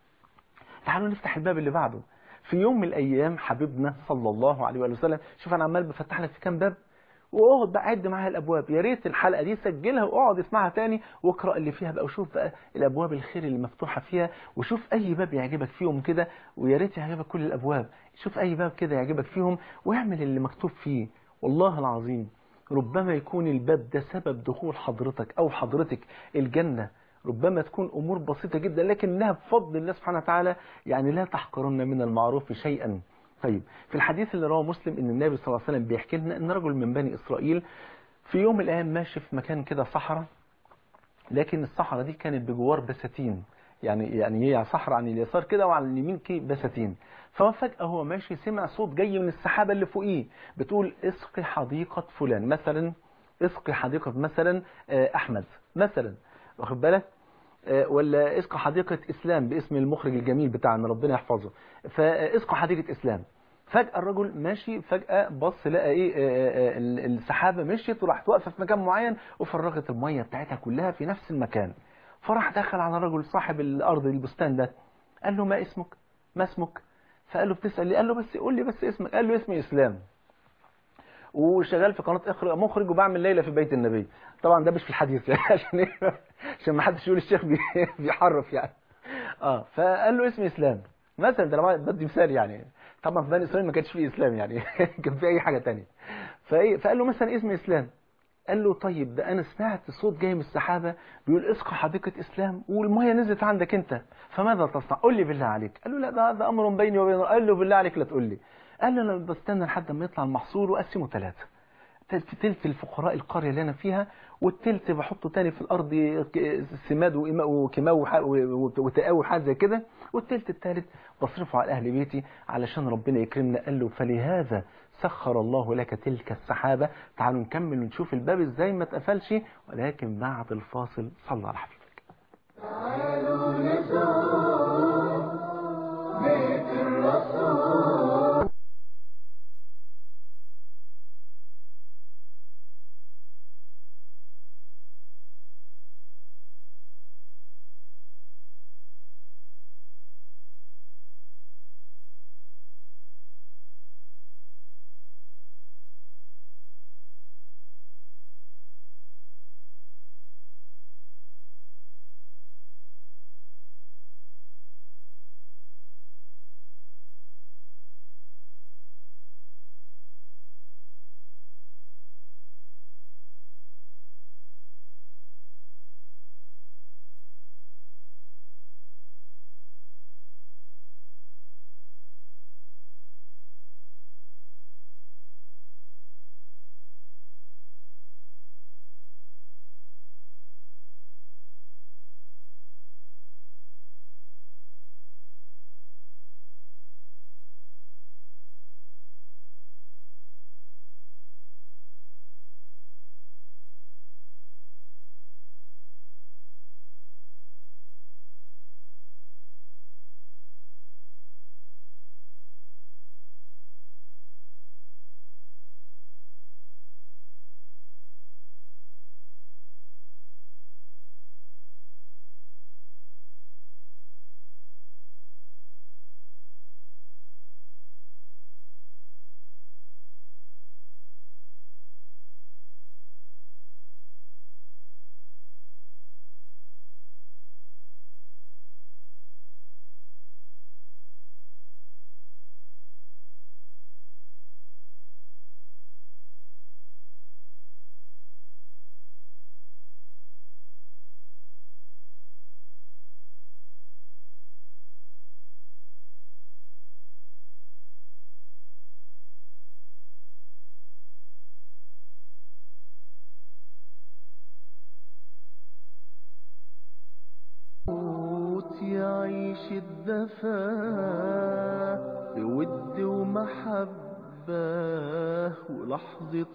تعالوا نفتح الباب اللي بعده في يوم من الأيام حبيبنا صلى الله عليه وآله وسلم شوف أنا عمال بفتح لك في كام باب واقعد بقى عد معاها الابواب يا ريت الحلقه دي سجلها واقعد اسمعها تاني واقرا اللي فيها بقى وشوف بقى الابواب الخير اللي مفتوحه فيها وشوف اي باب يعجبك فيهم كده ويا ريت يعجبك كل الابواب شوف اي باب كده يعجبك فيهم واعمل اللي مكتوب فيه والله العظيم ربما يكون الباب ده سبب دخول حضرتك او حضرتك الجنه ربما تكون امور بسيطه جدا لكنها بفضل الله سبحانه وتعالى يعني لا تحقرن من المعروف شيئا طيب في الحديث اللي رواه مسلم ان النبي صلى الله عليه وسلم بيحكي لنا ان رجل من بني اسرائيل في يوم من الايام ماشي في مكان كده صحراء لكن الصحراء دي كانت بجوار بساتين يعني يعني هي صحراء عن اليسار كده وعلى اليمين كي بساتين ففجأة هو ماشي سمع صوت جاي من السحابة اللي فوقيه بتقول اسقي حديقة فلان مثلا اسقي حديقة مثلا أحمد مثلا واخد بالك ولا اسقى حديقة إسلام باسم المخرج الجميل بتاعنا ربنا يحفظه فاسقى حديقة إسلام فجأة الرجل ماشي فجأة بص لقى ايه السحابة مشيت وراحت واقفة في مكان معين وفرغت المية بتاعتها كلها في نفس المكان فراح دخل على الرجل صاحب الأرض البستان ده قال له ما اسمك ما اسمك فقال له بتسأل لي قال له بس قول لي بس اسمك قال له اسمي إسلام وشغال في قناة اخر مخرج وبعمل ليلة في بيت النبي طبعا ده مش في الحديث يعني عشان ايه عشان ما حدش يقول الشيخ بيحرف يعني اه فقال له اسمي اسلام مثلا ده انا بدي مثال يعني طبعا في بني اسرائيل ما كانش فيه اسلام يعني كان في اي حاجه ثانيه فايه فقال له مثلا اسمي اسلام قال له طيب ده انا سمعت صوت جاي من السحابه بيقول اسقى حديقه اسلام والميه نزلت عندك انت فماذا تصنع قول لي بالله عليك قال له لا ده, ده امر بيني وبين قال له بالله عليك لا تقول لي قال له انا بستنى لحد ما يطلع المحصول واقسمه ثلاثه تلت الفقراء القرية اللي أنا فيها والتلت بحطه تاني في الأرض سماد وكيماوي وتقاوي حاجة زي كده والتلت التالت بصرفه على أهل بيتي علشان ربنا يكرمنا قال له فلهذا سخر الله لك تلك السحابة تعالوا نكمل ونشوف الباب ازاي ما اتقفلش ولكن بعد الفاصل صلى على حبيبك تعالوا نزور بيت الرسول يعيش الدفا بود ومحبة ولحظة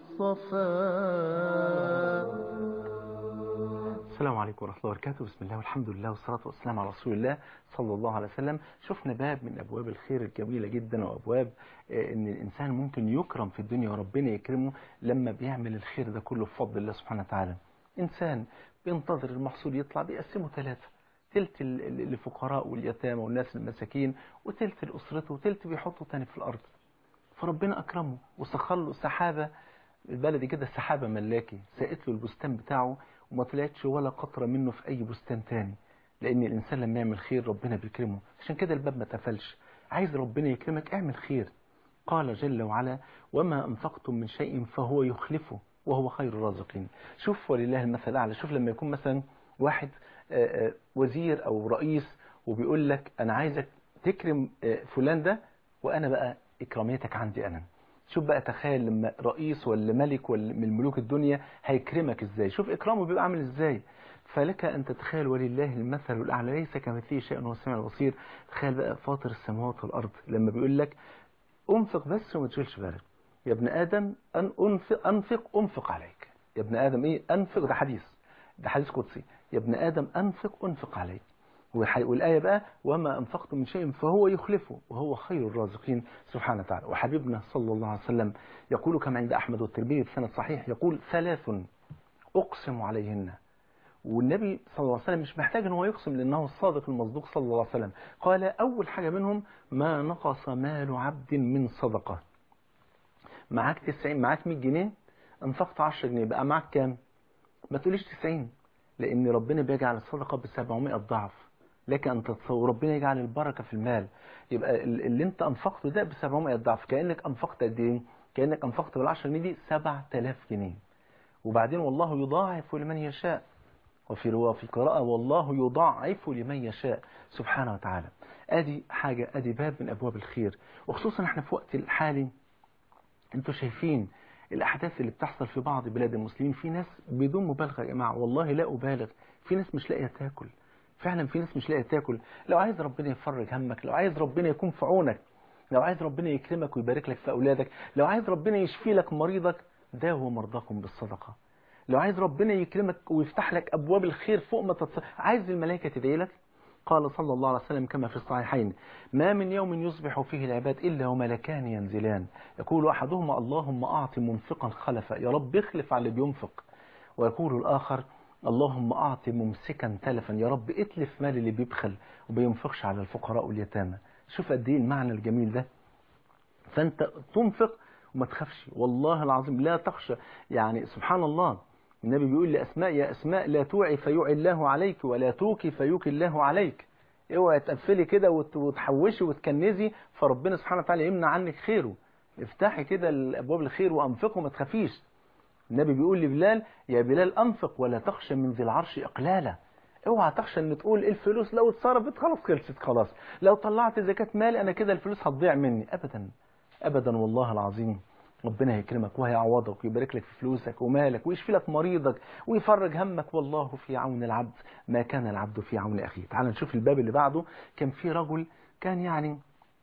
صفاء السلام عليكم ورحمة الله وبركاته بسم الله والحمد لله والصلاة والسلام على رسول الله صلى الله عليه وسلم شفنا باب من أبواب الخير الجميلة جدا وأبواب آه، إن الإنسان ممكن يكرم في الدنيا وربنا يكرمه لما بيعمل الخير ده كله بفضل الله سبحانه وتعالى إنسان بينتظر المحصول يطلع بيقسمه ثلاثة تلت ال- ال- للفقراء واليتامى والناس المساكين وتلت لأسرته وتلت بيحطه تاني في الأرض فربنا أكرمه وسخر له سحابة البلدي كده سحابة ملاكي سقت له البستان بتاعه وما طلعتش ولا قطرة منه في أي بستان تاني لأن الإنسان لما يعمل خير ربنا بيكرمه عشان كده الباب ما اتقفلش عايز ربنا يكرمك اعمل خير قال جل وعلا وما أنفقتم من شيء فهو يخلفه وهو خير الرازقين شوف ولله المثل الأعلى شوف لما يكون مثلا واحد آه، آه، وزير أو رئيس وبيقول لك أنا عايزك تكرم آه، فلان ده وأنا بقى إكراميتك عندي أنا شوف بقى تخيل لما رئيس ولا ملك ولا من ملوك الدنيا هيكرمك ازاي شوف اكرامه بيبقى عامل ازاي فلك ان تتخيل ولله المثل الاعلى ليس كمثله شيء وهو السميع البصير تخيل بقى فاطر السماوات والارض لما بيقول لك انفق بس وما تشغلش بالك يا ابن ادم ان انفق انفق انفق عليك يا ابن ادم ايه انفق ده حديث ده حديث قدسي يا ابن ادم انفق انفق عليك والح- والآية بقى وما أنفقتم من شيء فهو يخلفه وهو خير الرازقين سبحانه وتعالى وحبيبنا صلى الله عليه وسلم يقول كما عند أحمد والترمذي بسند صحيح يقول ثلاث أقسم عليهن والنبي صلى الله عليه وسلم مش محتاج ان هو يقسم لأنه الصادق المصدوق صلى الله عليه وسلم قال أول حاجة منهم ما نقص مال عبد من صدقة معاك 90 معاك 100 جنيه انفقت 10 جنيه بقى معاك كام ما تقوليش 90 لأن ربنا بيجعل الصدقة ب 700 ضعف لك أن تتصور ربنا يجعل البركة في المال يبقى ال- اللي انت أنفقته ده ب 700 ضعف كأنك أنفقت قد إيه؟ كأنك أنفقت بال 10 جنيه دي 7000 جنيه وبعدين والله يضاعف لمن يشاء وفي رواية في قراءة والله يضاعف لمن يشاء سبحانه وتعالى ادي حاجة ادي باب من ابواب الخير وخصوصا احنا في وقت الحالي انتوا شايفين الاحداث اللي بتحصل في بعض بلاد المسلمين في ناس بدون مبالغة يا جماعة والله لا ابالغ في ناس مش لاقية تاكل فعلا في ناس مش لاقية تاكل لو عايز ربنا يفرج همك لو عايز ربنا يكون في عونك لو عايز ربنا يكرمك ويبارك لك في اولادك لو عايز ربنا يشفي لك مريضك داووا مرضاكم بالصدقه لو عايز ربنا يكرمك ويفتح لك ابواب الخير فوق ما تتص... عايز الملائكه تدعي لك قال صلى الله عليه وسلم كما في الصحيحين ما من يوم يصبح فيه العباد الا وملكان ينزلان يقول احدهما اللهم اعط منفقا خلفا يا رب اخلف على اللي بينفق ويقول الاخر اللهم اعط ممسكا تلفا يا رب اتلف مال اللي بيبخل وبينفقش على الفقراء واليتامى شوف قد ايه المعنى الجميل ده فانت تنفق وما تخافش والله العظيم لا تخشى يعني سبحان الله النبي بيقول لأسماء يا أسماء لا توعي فيوعي الله عليك ولا توكي فيوكي الله عليك اوعي تقفلي كده وت- وتحوشي وتكنزي فربنا سبحانه وتعالى يمنع عنك خيره افتحي كده الابواب الخير وانفقوا وما تخافيش النبي بيقول لبلال يا بلال انفق ولا تخشى من ذي العرش اقلالا اوعى تخشى ان تقول الفلوس لو اتصرفت خلاص خلصت خلاص لو طلعت زكاة مال انا كده الفلوس هتضيع مني ابدا ابدا والله العظيم ربنا هيكرمك وهيعوضك ويبارك لك في فلوسك ومالك ويشفي لك مريضك ويفرج همك والله في عون العبد ما كان العبد في عون اخيه تعال نشوف الباب اللي بعده كان في رجل كان يعني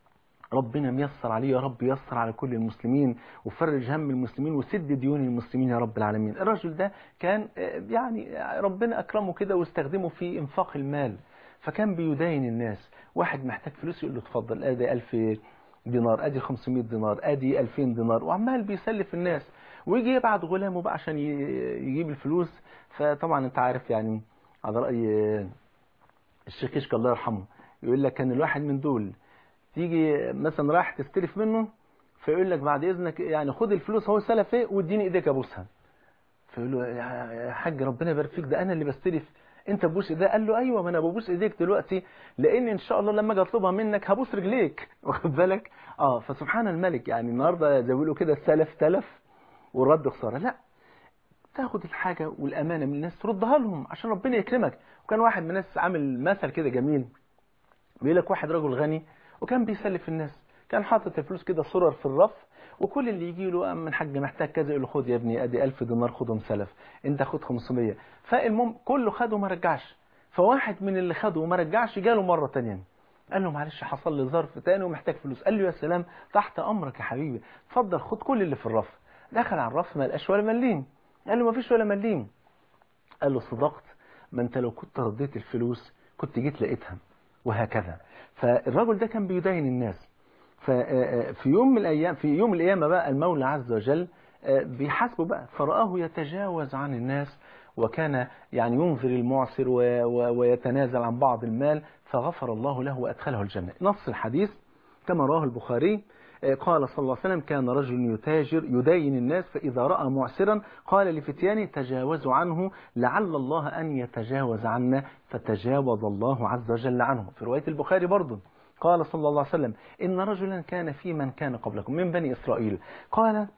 ربنا ميسر عليه يا رب يسر على كل المسلمين وفرج هم المسلمين وسد ديون المسلمين يا رب العالمين الرجل ده كان آه، يعني ربنا أكرمه كده واستخدمه في إنفاق المال فكان بيداين الناس واحد محتاج فلوس يقول له اتفضل ادي 1000 دينار ادي 500 دينار ادي 2000 دينار وعمال بيسلف الناس ويجي يبعت غلامه بقى عشان ي- يجيب الفلوس فطبعا انت عارف يعني على رأي آه، الشيخ كشك الله يرحمه يقول لك كان الواحد من دول تيجي مثلا رايح تستلف منه فيقول لك بعد اذنك يعني خد الفلوس هو سلف ايه واديني ايديك ابوسها فيقول له يا يا حاج ربنا يبارك فيك ده انا اللي بستلف انت تبوس ايديا قال له ايوه ما انا ببوس ايديك دلوقتي لان ان شاء الله لما اجي اطلبها منك هبوس رجليك واخد بالك اه فسبحان الملك يعني النهارده زي ما بيقولوا كده السلف تلف والرد خساره لا تاخد الحاجه والامانه من الناس تردها لهم عشان ربنا يكرمك وكان واحد من الناس عامل مثل كده جميل بيقول لك واحد رجل غني وكان بيسلف الناس كان حاطط الفلوس كده صرر في الرف وكل اللي يجي له من حاج محتاج كذا يقول له خد يا ابني ادي 1000 دينار خدهم سلف انت خد 500 فالمهم كله خده وما رجعش فواحد من اللي خده وما رجعش جاله مره ثانيه قال له معلش حصل لي ظرف تاني ومحتاج فلوس قال له يا سلام تحت امرك يا حبيبي اتفضل خد كل اللي في الرف دخل على الرف ما لقاش ولا مليم قال له ما فيش ولا مليم قال له صدقت ما انت لو كنت رديت الفلوس كنت جيت لقيتها وهكذا فالرجل ده كان بيدين الناس ففي يوم من الايام في يوم القيامه بقى المولى عز وجل آه، بيحاسبه بقى فرآه يتجاوز عن الناس وكان يعني ينذر المعسر و- و- ويتنازل عن بعض المال فغفر الله له وادخله الجنه نص الحديث كما رواه البخاري قال صلى الله عليه وسلم كان رجل يتاجر يداين الناس فإذا رأى معسرا قال لفتيانه تجاوزوا عنه لعل الله أن يتجاوز عنا فتجاوز الله عز وجل عنه في رواية البخاري برضه قال صلى الله عليه وسلم إن رجلا كان في من كان قبلكم من بني إسرائيل قال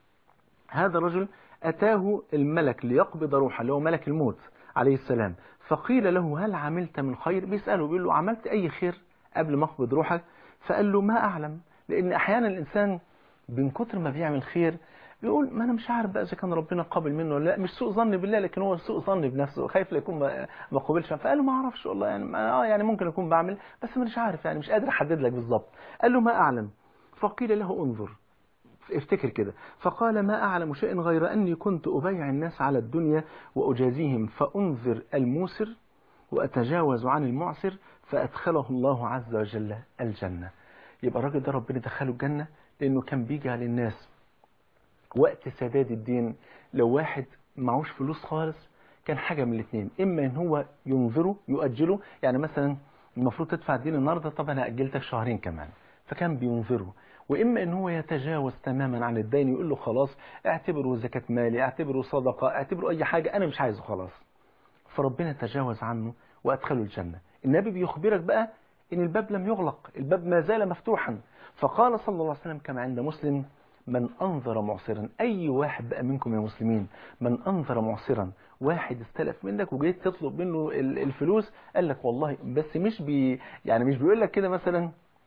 هذا الرجل أتاه الملك ليقبض روحه اللي هو ملك الموت عليه السلام فقيل له هل عملت من خير بيسأله بيقول له عملت أي خير قبل ما أقبض روحك فقال له ما أعلم لأن أحيانا الإنسان من كتر ما بيعمل خير بيقول ما أنا مش عارف بقى إذا كان ربنا قابل منه ولا لا مش سوء ظن بالله لكن هو سوء ظن بنفسه خايف لا يكون ما ما قبلش فقال له ما أعرفش والله يعني اه يعني ممكن أكون بعمل بس مش عارف يعني مش قادر أحدد لك بالظبط قال له ما أعلم فقيل له انظر افتكر كده فقال ما أعلم شيء غير أني كنت أبيع الناس على الدنيا وأجازيهم فأنذر الموسر وأتجاوز عن المعسر فأدخله الله عز وجل الجنة يبقى الراجل ده ربنا دخله الجنة لأنه كان بيجي على الناس وقت سداد الدين لو واحد معوش فلوس خالص كان حاجة من الاثنين إما إن هو ينظره يؤجله يعني مثلا المفروض تدفع الدين النهاردة طب أنا أجلتك شهرين كمان فكان بينظره وإما إن هو يتجاوز تماما عن الدين يقول له خلاص اعتبره زكاة مالي اعتبره صدقة اعتبره أي حاجة أنا مش عايزه خلاص فربنا تجاوز عنه وأدخله الجنة النبي بيخبرك بقى إن الباب لم يغلق الباب ما زال مفتوحا فقال صلى الله عليه وسلم كما عند مسلم من أنظر معسرا أي واحد بقى منكم يا مسلمين من أنظر معسرا واحد استلف منك وجيت تطلب منه الفلوس قال لك والله بس مش بي يعني مش بيقول لك كده مثلا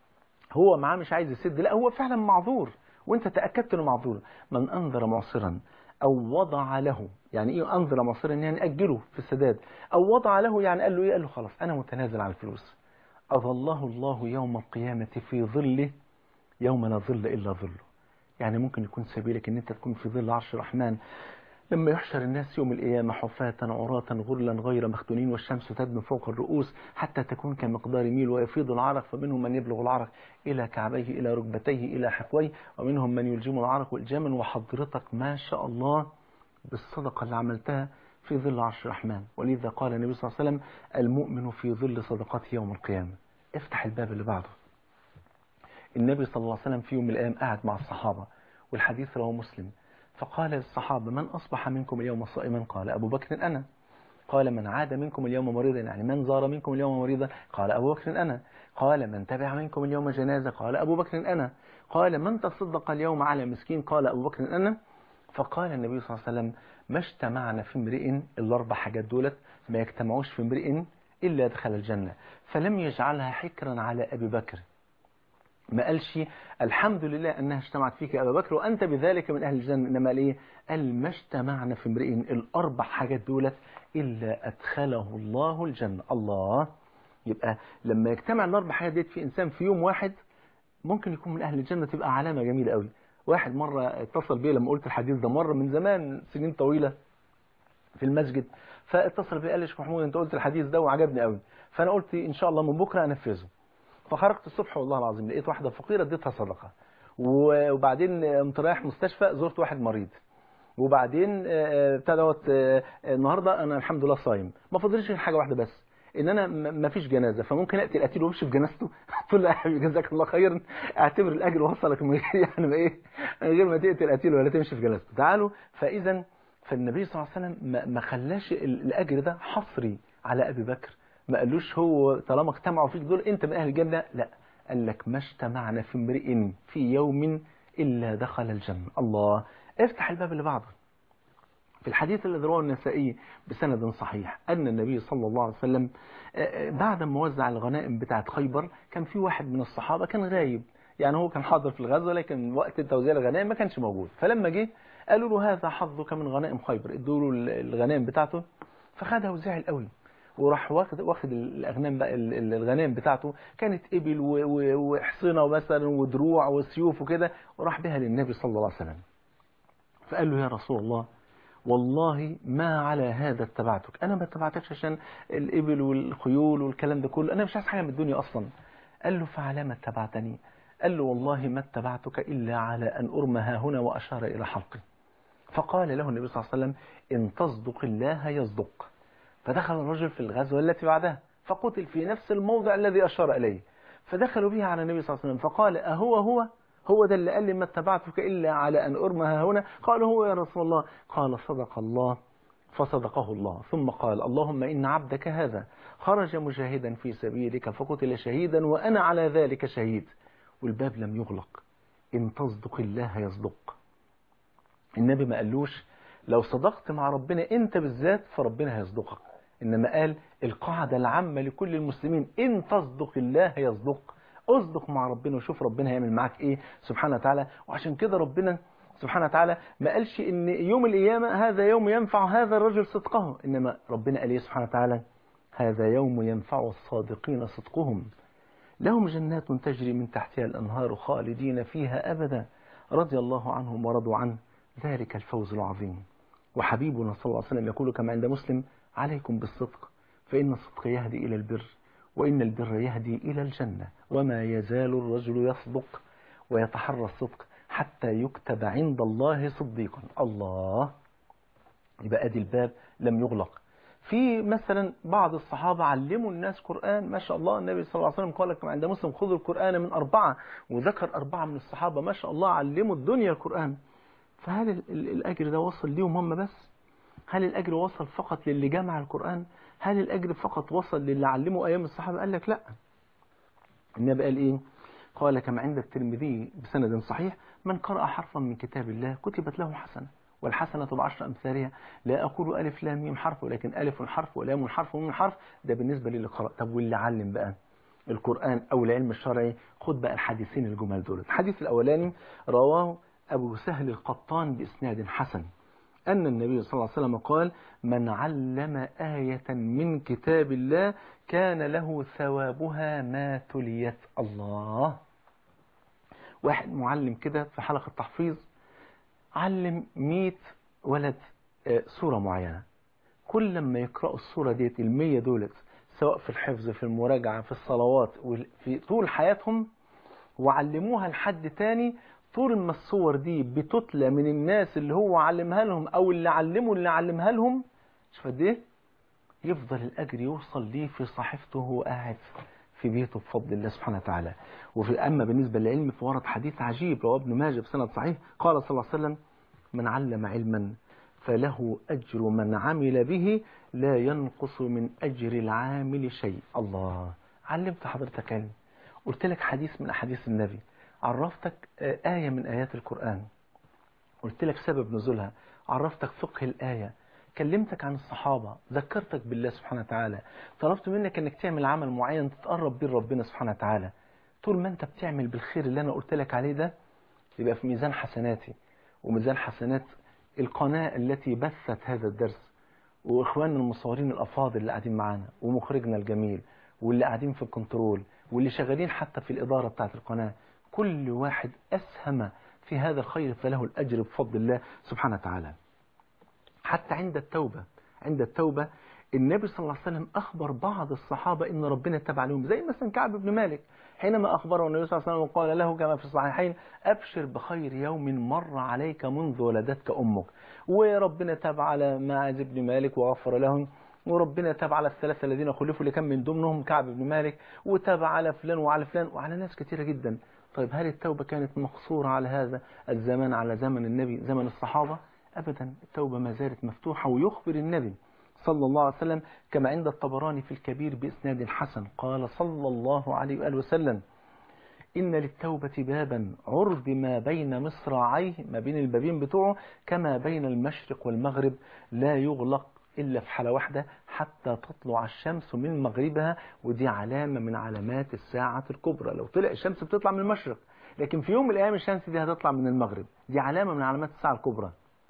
هو معاه مش عايز يسد لا هو فعلا معذور وانت تأكدت انه معذور من أنظر معسرا أو وضع له يعني إيه أنظر معسرا يعني أجله في السداد أو وضع له يعني قال له إيه قال له خلاص أنا متنازل عن الفلوس أظله الله يوم القيامة في ظله يوم لا ظل إلا ظله يعني ممكن يكون سبيلك ان انت تكون في ظل عرش الرحمن لما يحشر الناس يوم القيامة حفاة عراة غرلا غير مختونين والشمس تدنو فوق الرؤوس حتى تكون كمقدار ميل ويفيض العرق فمنهم من يبلغ العرق إلى كعبيه إلى ركبتيه إلى حقويه ومنهم من يلجم العرق والجاما وحضرتك ما شاء الله بالصدقة اللي عملتها في ظل عرش الرحمن ولذا قال النبي صلى الله عليه وسلم المؤمن في ظل صدقته يوم القيامة افتح الباب اللي بعده النبي صلى الله عليه وسلم في يوم من الأيام قاعد مع الصحابة والحديث رواه مسلم فقال للصحابة من أصبح منكم اليوم صائما قال أبو بكر أنا قال من عاد منكم اليوم مريضا يعني من زار منكم اليوم مريضا قال أبو بكر أنا قال من تبع منكم اليوم جنازة قال أبو بكر أنا قال من تصدق اليوم على مسكين قال أبو بكر أنا فقال النبي صلى الله عليه وسلم ما اجتمعنا في امرئ الأربع حاجات دولت ما يجتمعوش في امرئ إلا دخل الجنة فلم يجعلها حكرا على أبي بكر ما قالش الحمد لله أنها اجتمعت فيك يا أبا بكر وأنت بذلك من أهل الجنة إنما ليه قال ما اجتمعنا في امرئ الأربع حاجات دولت إلا أدخله الله الجنة الله يبقى لما يجتمع الأربع حاجات ديت في إنسان في يوم واحد ممكن يكون من أهل الجنة تبقى علامة جميلة قوي واحد مرة اتصل بي لما قلت الحديث ده مرة من زمان سنين طويلة في المسجد فاتصل بي قال لي شيخ محمود انت قلت الحديث ده وعجبني قوي فانا قلت ان شاء الله من بكره انفذه فخرجت الصبح والله العظيم لقيت واحدة فقيرة اديتها صدقة وبعدين قمت رايح مستشفى زرت واحد مريض وبعدين بتاع دوت النهارده انا الحمد لله صايم ما فاضلش غير حاجه واحده بس ان انا ما فيش جنازه فممكن اتي القتيل وامشي في جنازته قلت له يا حبيبي جزاك الله خيرا اعتبر الاجر وصلك من غير يعني ما ايه من غير ما تقتل القتيل ولا تمشي في جنازته تعالوا فاذا فالنبي صلى الله عليه وسلم ما خلاش الاجر ده حصري على ابي بكر ما قالوش هو طالما اجتمعوا فيك دول انت من اهل الجنه لا قال لك ما اجتمعنا في امرئ في يوم الا دخل الجنه الله افتح الباب اللي بعده في الحديث الذي رواه النسائي بسند صحيح أن النبي صلى الله عليه وسلم بعد ما وزع الغنائم بتاعت خيبر كان في واحد من الصحابة كان غايب يعني هو كان حاضر في الغزوة لكن وقت توزيع الغنائم ما كانش موجود فلما جه قالوا له هذا حظك من غنائم خيبر ادوا له الغنائم بتاعته فخدها وزعل قوي وراح واخد واخد الاغنام بقى الغنائم بتاعته كانت ابل وحصنه مثلا ودروع وسيوف وكده وراح بها للنبي صلى الله عليه وسلم فقال له يا رسول الله والله ما على هذا اتبعتك انا ما اتبعتكش عشان الابل والخيول والكلام ده كله انا مش عايز حاجه من الدنيا اصلا قال له فعلى ما اتبعتني قال له والله ما اتبعتك الا على ان ارمى ها هنا واشار الى حلقي فقال له النبي صلى الله عليه وسلم ان تصدق الله يصدق فدخل الرجل في الغزوه التي بعدها فقتل في نفس الموضع الذي اشار اليه فدخلوا به على النبي صلى الله عليه وسلم فقال اهو هو هو ده اللي قال لي ما اتبعتك إلا على أن أرمى ها هنا قال هو يا رسول الله قال صدق الله فصدقه الله ثم قال اللهم إن عبدك هذا خرج مجاهدا في سبيلك فقتل شهيدا وأنا على ذلك شهيد والباب لم يغلق إن تصدق الله يصدق النبي ما قالوش لو صدقت مع ربنا أنت بالذات فربنا هيصدقك إنما قال القاعدة العامة لكل المسلمين إن تصدق الله يصدق اصدق مع ربنا وشوف ربنا هيعمل معاك ايه سبحانه وتعالى وعشان كده ربنا سبحانه وتعالى ما قالش ان يوم القيامة هذا يوم ينفع هذا الرجل صدقه انما ربنا قال ايه سبحانه وتعالى هذا يوم ينفع الصادقين صدقهم لهم جنات تجري من تحتها الانهار خالدين فيها ابدا رضي الله عنهم ورضوا عنه ذلك الفوز العظيم وحبيبنا صلى الله عليه وسلم يقول كما عند مسلم عليكم بالصدق فإن الصدق يهدي إلى البر وإن البر يهدي إلى الجنة وما يزال الرجل يصدق ويتحرى الصدق حتى يكتب عند الله صديقا الله يبقى ادي الباب لم يغلق في مثلا بعض الصحابة علموا الناس قرآن ما شاء الله النبي صلى الله عليه وسلم قال كما عند مسلم خذوا القرآن من أربعة وذكر أربعة من الصحابة ما شاء الله علموا الدنيا القرآن فهل ال- ال- الأجر ده وصل ليهم هم بس هل الأجر وصل فقط للي جمع القرآن هل الأجر فقط وصل للي علموا أيام الصحابة قال لك لا النبي قال إيه قال كما عند الترمذي بسند صحيح من قرأ حرفا من كتاب الله كتبت له حسنة والحسنة بعشر أمثالها لا أقول ألف لام ميم حرف ولكن ألف حرف ولام حرف وميم حرف ده بالنسبة للي قرأ طب واللي علم بقى القرآن أو العلم الشرعي خد بقى الحديثين الجمال دول الحديث الأولاني رواه أبو سهل القطان بإسناد حسن أن النبي صلى الله عليه وسلم قال من علم آية من كتاب الله كان له ثوابها ما تليت الله واحد معلم كده في حلقة تحفيظ علم مئة ولد آه، سورة معينة كل لما يقرأوا السورة ديت المية دولت سواء في الحفظ في المراجعة في الصلوات وال- في طول حياتهم وعلموها لحد تاني طول ما الصور دي بتتلى من الناس اللي هو علمها لهم او اللي علموا اللي علمها لهم شوف قد ايه يفضل الاجر يوصل ليه في صحيفته وهو قاعد في بيته بفضل الله سبحانه وتعالى وفي اما بالنسبه للعلم فورد حديث عجيب رواه ابن ماجه بسند صحيح قال صلى الله عليه وسلم من علم علما فله اجر من عمل به لا ينقص من اجر العامل شيء الله علمت حضرتك علم قلت لك حديث من احاديث النبي عرفتك آه، آية من آيات القرآن قلت لك سبب نزولها عرفتك فقه الآية كلمتك عن الصحابة ذكرتك بالله سبحانه وتعالى طلبت منك انك تعمل عمل معين تتقرب بيه ربنا سبحانه وتعالى طول ما انت بتعمل بالخير اللي انا قلت لك عليه ده يبقى في ميزان حسناتي وميزان حسنات القناة التي بثت هذا الدرس واخواننا المصورين الافاضل اللي قاعدين معانا ومخرجنا الجميل واللي قاعدين في الكنترول واللي شغالين حتى في الإدارة بتاعة القناة كل واحد أسهم في هذا الخير فله الأجر بفضل الله سبحانه وتعالى حتى عند التوبة عند التوبة النبي صلى الله عليه وسلم أخبر بعض الصحابة إن ربنا تاب عليهم زي مثلا كعب بن مالك حينما أخبره النبي صلى الله عليه وسلم وقال له كما في الصحيحين أبشر بخير يوم مر عليك منذ ولدتك أمك وربنا تاب على معاذ بن مالك وغفر لهم وربنا تاب على الثلاثة الذين خلفوا اللي كان من ضمنهم كعب بن مالك وتاب على فلان وعلى فلان وعلى ناس كثيرة جدا طيب هل التوبة كانت مقصورة على هذا الزمان على زمن النبي زمن الصحابة أبدا التوبة ما زالت مفتوحة ويخبر النبي صلى الله عليه وسلم كما عند الطبراني في الكبير بإسناد حسن قال صلى الله عليه وآله وسلم إن للتوبة بابا عرض ما بين مصراعيه ما بين البابين بتوعه كما بين المشرق والمغرب لا يغلق إلا في حالة واحدة حتى تطلع الشمس من مغربها ودي علامة من علامات الساعة الكبرى لو طلع الشمس بتطلع من المشرق لكن في يوم من الأيام الشمس دي هتطلع من المغرب دي علامة من علامات الساعة الكبرى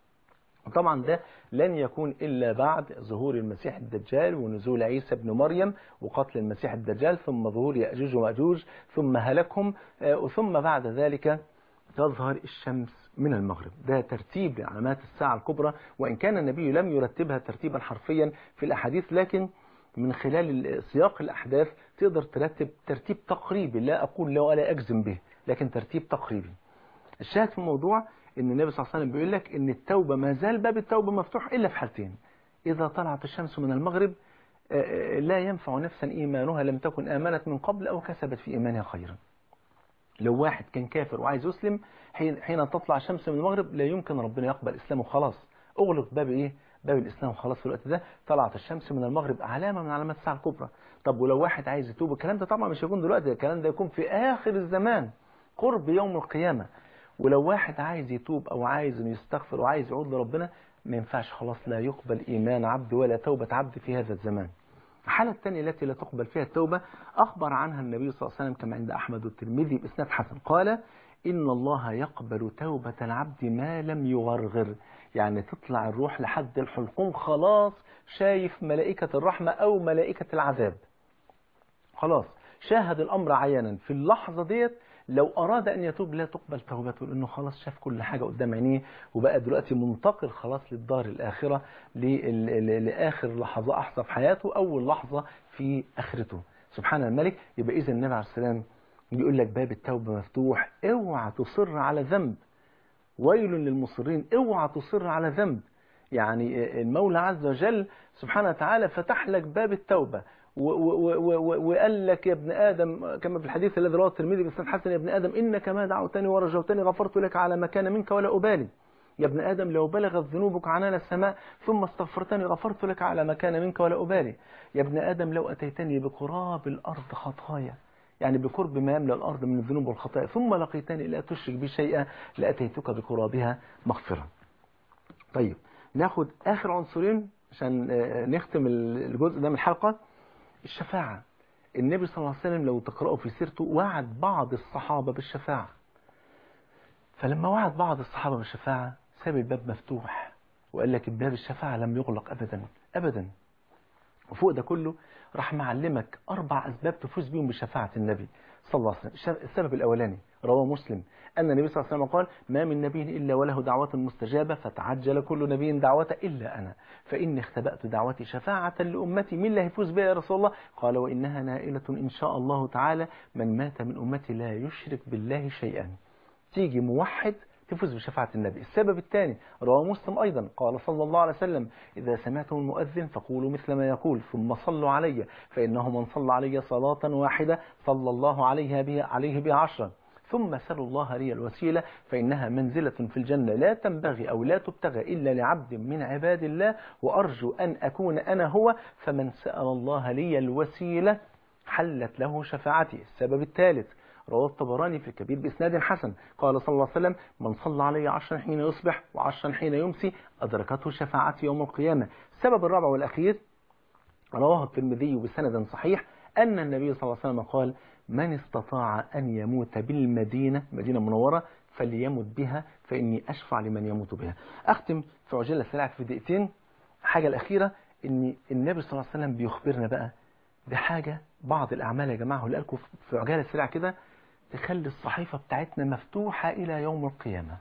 وطبعا ده لن يكون إلا بعد ظهور المسيح الدجال ونزول عيسى بن مريم وقتل المسيح الدجال ثم ظهور يأجوج ومأجوج ثم هلكهم آه، ثم بعد ذلك تظهر الشمس من المغرب ده ترتيب لعلامات الساعة الكبرى وإن كان النبي لم يرتبها ترتيبا حرفيا في الأحاديث لكن من خلال سياق الأحداث تقدر ترتب ترتيب تقريبي لا أقول لا ولا أجزم به لكن ترتيب تقريبي الشاهد في الموضوع ان النبي صلى الله عليه وسلم بيقول لك ان التوبة ما زال باب التوبة مفتوح الا في حالتين اذا طلعت الشمس من المغرب آه، آه، لا ينفع نفسا ايمانها لم تكن امنت من قبل او كسبت في ايمانها خيرا لو واحد كان كافر وعايز يسلم حين, حين تطلع الشمس من المغرب لا يمكن ربنا يقبل اسلامه خلاص اغلق باب ايه باب الاسلام خلاص في الوقت ده طلعت الشمس من المغرب علامه من علامات الساعه الكبرى طب ولو واحد عايز يتوب الكلام ده طبعا مش هيكون دلوقتي الكلام ده يكون في اخر الزمان قرب يوم القيامه ولو واحد عايز يتوب او عايز انه يستغفر وعايز يعود لربنا ما ينفعش خلاص لا يقبل ايمان عبد ولا توبه عبد في هذا الزمان الحالة الثانية التي لا تقبل فيها التوبة أخبر عنها النبي صلى الله عليه وسلم كما عند أحمد والترمذي بإسناد حسن قال إن الله يقبل توبة العبد ما لم يغرغر يعني تطلع الروح لحد الحلقوم خلاص شايف ملائكة الرحمة أو ملائكة العذاب خلاص شاهد الأمر عيانا في اللحظة ديت لو أراد أن يتوب لا تقبل توبته لأنه خلاص شاف كل حاجة قدام عينيه وبقى دلوقتي منتقل خلاص للدار الآخرة لآخر لحظة أحظى في حياته أول لحظة في آخرته سبحان الملك يبقى إذا النبي عليه السلام بيقول لك باب التوبة مفتوح اوعى تصر على ذنب ويل للمصرين اوعى تصر على ذنب يعني المولى عز وجل سبحانه وتعالى فتح لك باب التوبة وقال لك يا ابن آدم كما في الحديث الذي رواه الترمذي بسند حسن يا ابن آدم إنك ما دعوتني ورجوتني غفرت لك على ما كان منك ولا أبالي يا ابن آدم لو بلغت ذنوبك عنان السماء ثم استغفرتني غفرت لك على ما كان منك ولا أبالي يا ابن آدم لو أتيتني بقراب الأرض خطايا يعني بقرب ما يملأ الأرض من الذنوب والخطايا ثم لقيتني لا تشرك بي شيئا لأتيتك بقرابها مغفرة طيب ناخد آخر عنصرين عشان نختم الجزء ده من الحلقة الشفاعة النبي صلى الله عليه وسلم لو تقرأوا في سيرته وعد بعض الصحابة بالشفاعة فلما وعد بعض الصحابة بالشفاعة ساب الباب مفتوح وقال لك الباب الشفاعة لم يغلق أبدا أبدا وفوق ده كله راح معلمك أربع أسباب تفوز بيهم بشفاعة النبي صلى الله عليه وسلم السبب الأولاني رواه مسلم أن النبي صلى الله عليه وسلم قال ما من نبي إلا وله دعوة مستجابة فتعجل كل نبي دعوة إلا أنا فإني اختبأت دعوتي شفاعة لأمتي من لا يفوز بها يا رسول الله قال وإنها نائلة إن شاء الله تعالى من مات من أمتي لا يشرك بالله شيئا تيجي موحد تفوز بشفاعة النبي السبب الثاني رواه مسلم أيضا قال صلى الله عليه وسلم إذا سمعتم المؤذن فقولوا مثل ما يقول ثم صلوا علي فإنه من صلى علي صلاة واحدة صلى الله عليها بها عليه بها عشرا ثم سلوا الله لي الوسيلة فإنها منزلة في الجنة لا تنبغي أو لا تبتغى إلا لعبد من عباد الله وأرجو أن أكون أنا هو فمن سأل الله لي الوسيلة حلت له شفاعتي السبب الثالث رواه الطبراني في الكبير بإسناد حسن قال صلى الله عليه وسلم من صلى علي عشرا حين يصبح وعشرا حين يمسي أدركته شفاعتي يوم القيامة السبب الرابع والأخير رواه الترمذي بسند صحيح أن النبي صلى الله عليه وسلم قال من استطاع أن يموت بالمدينة مدينة منورة فليمت بها فإني أشفع لمن يموت بها أختم في عجلة سريعة في دقيقتين حاجة الأخيرة أن النبي صلى الله عليه وسلم بيخبرنا بقى بحاجة بعض الأعمال يا جماعة اللي لكم في عجالة سريعة كده تخلي الصحيفة بتاعتنا مفتوحة إلى يوم القيامة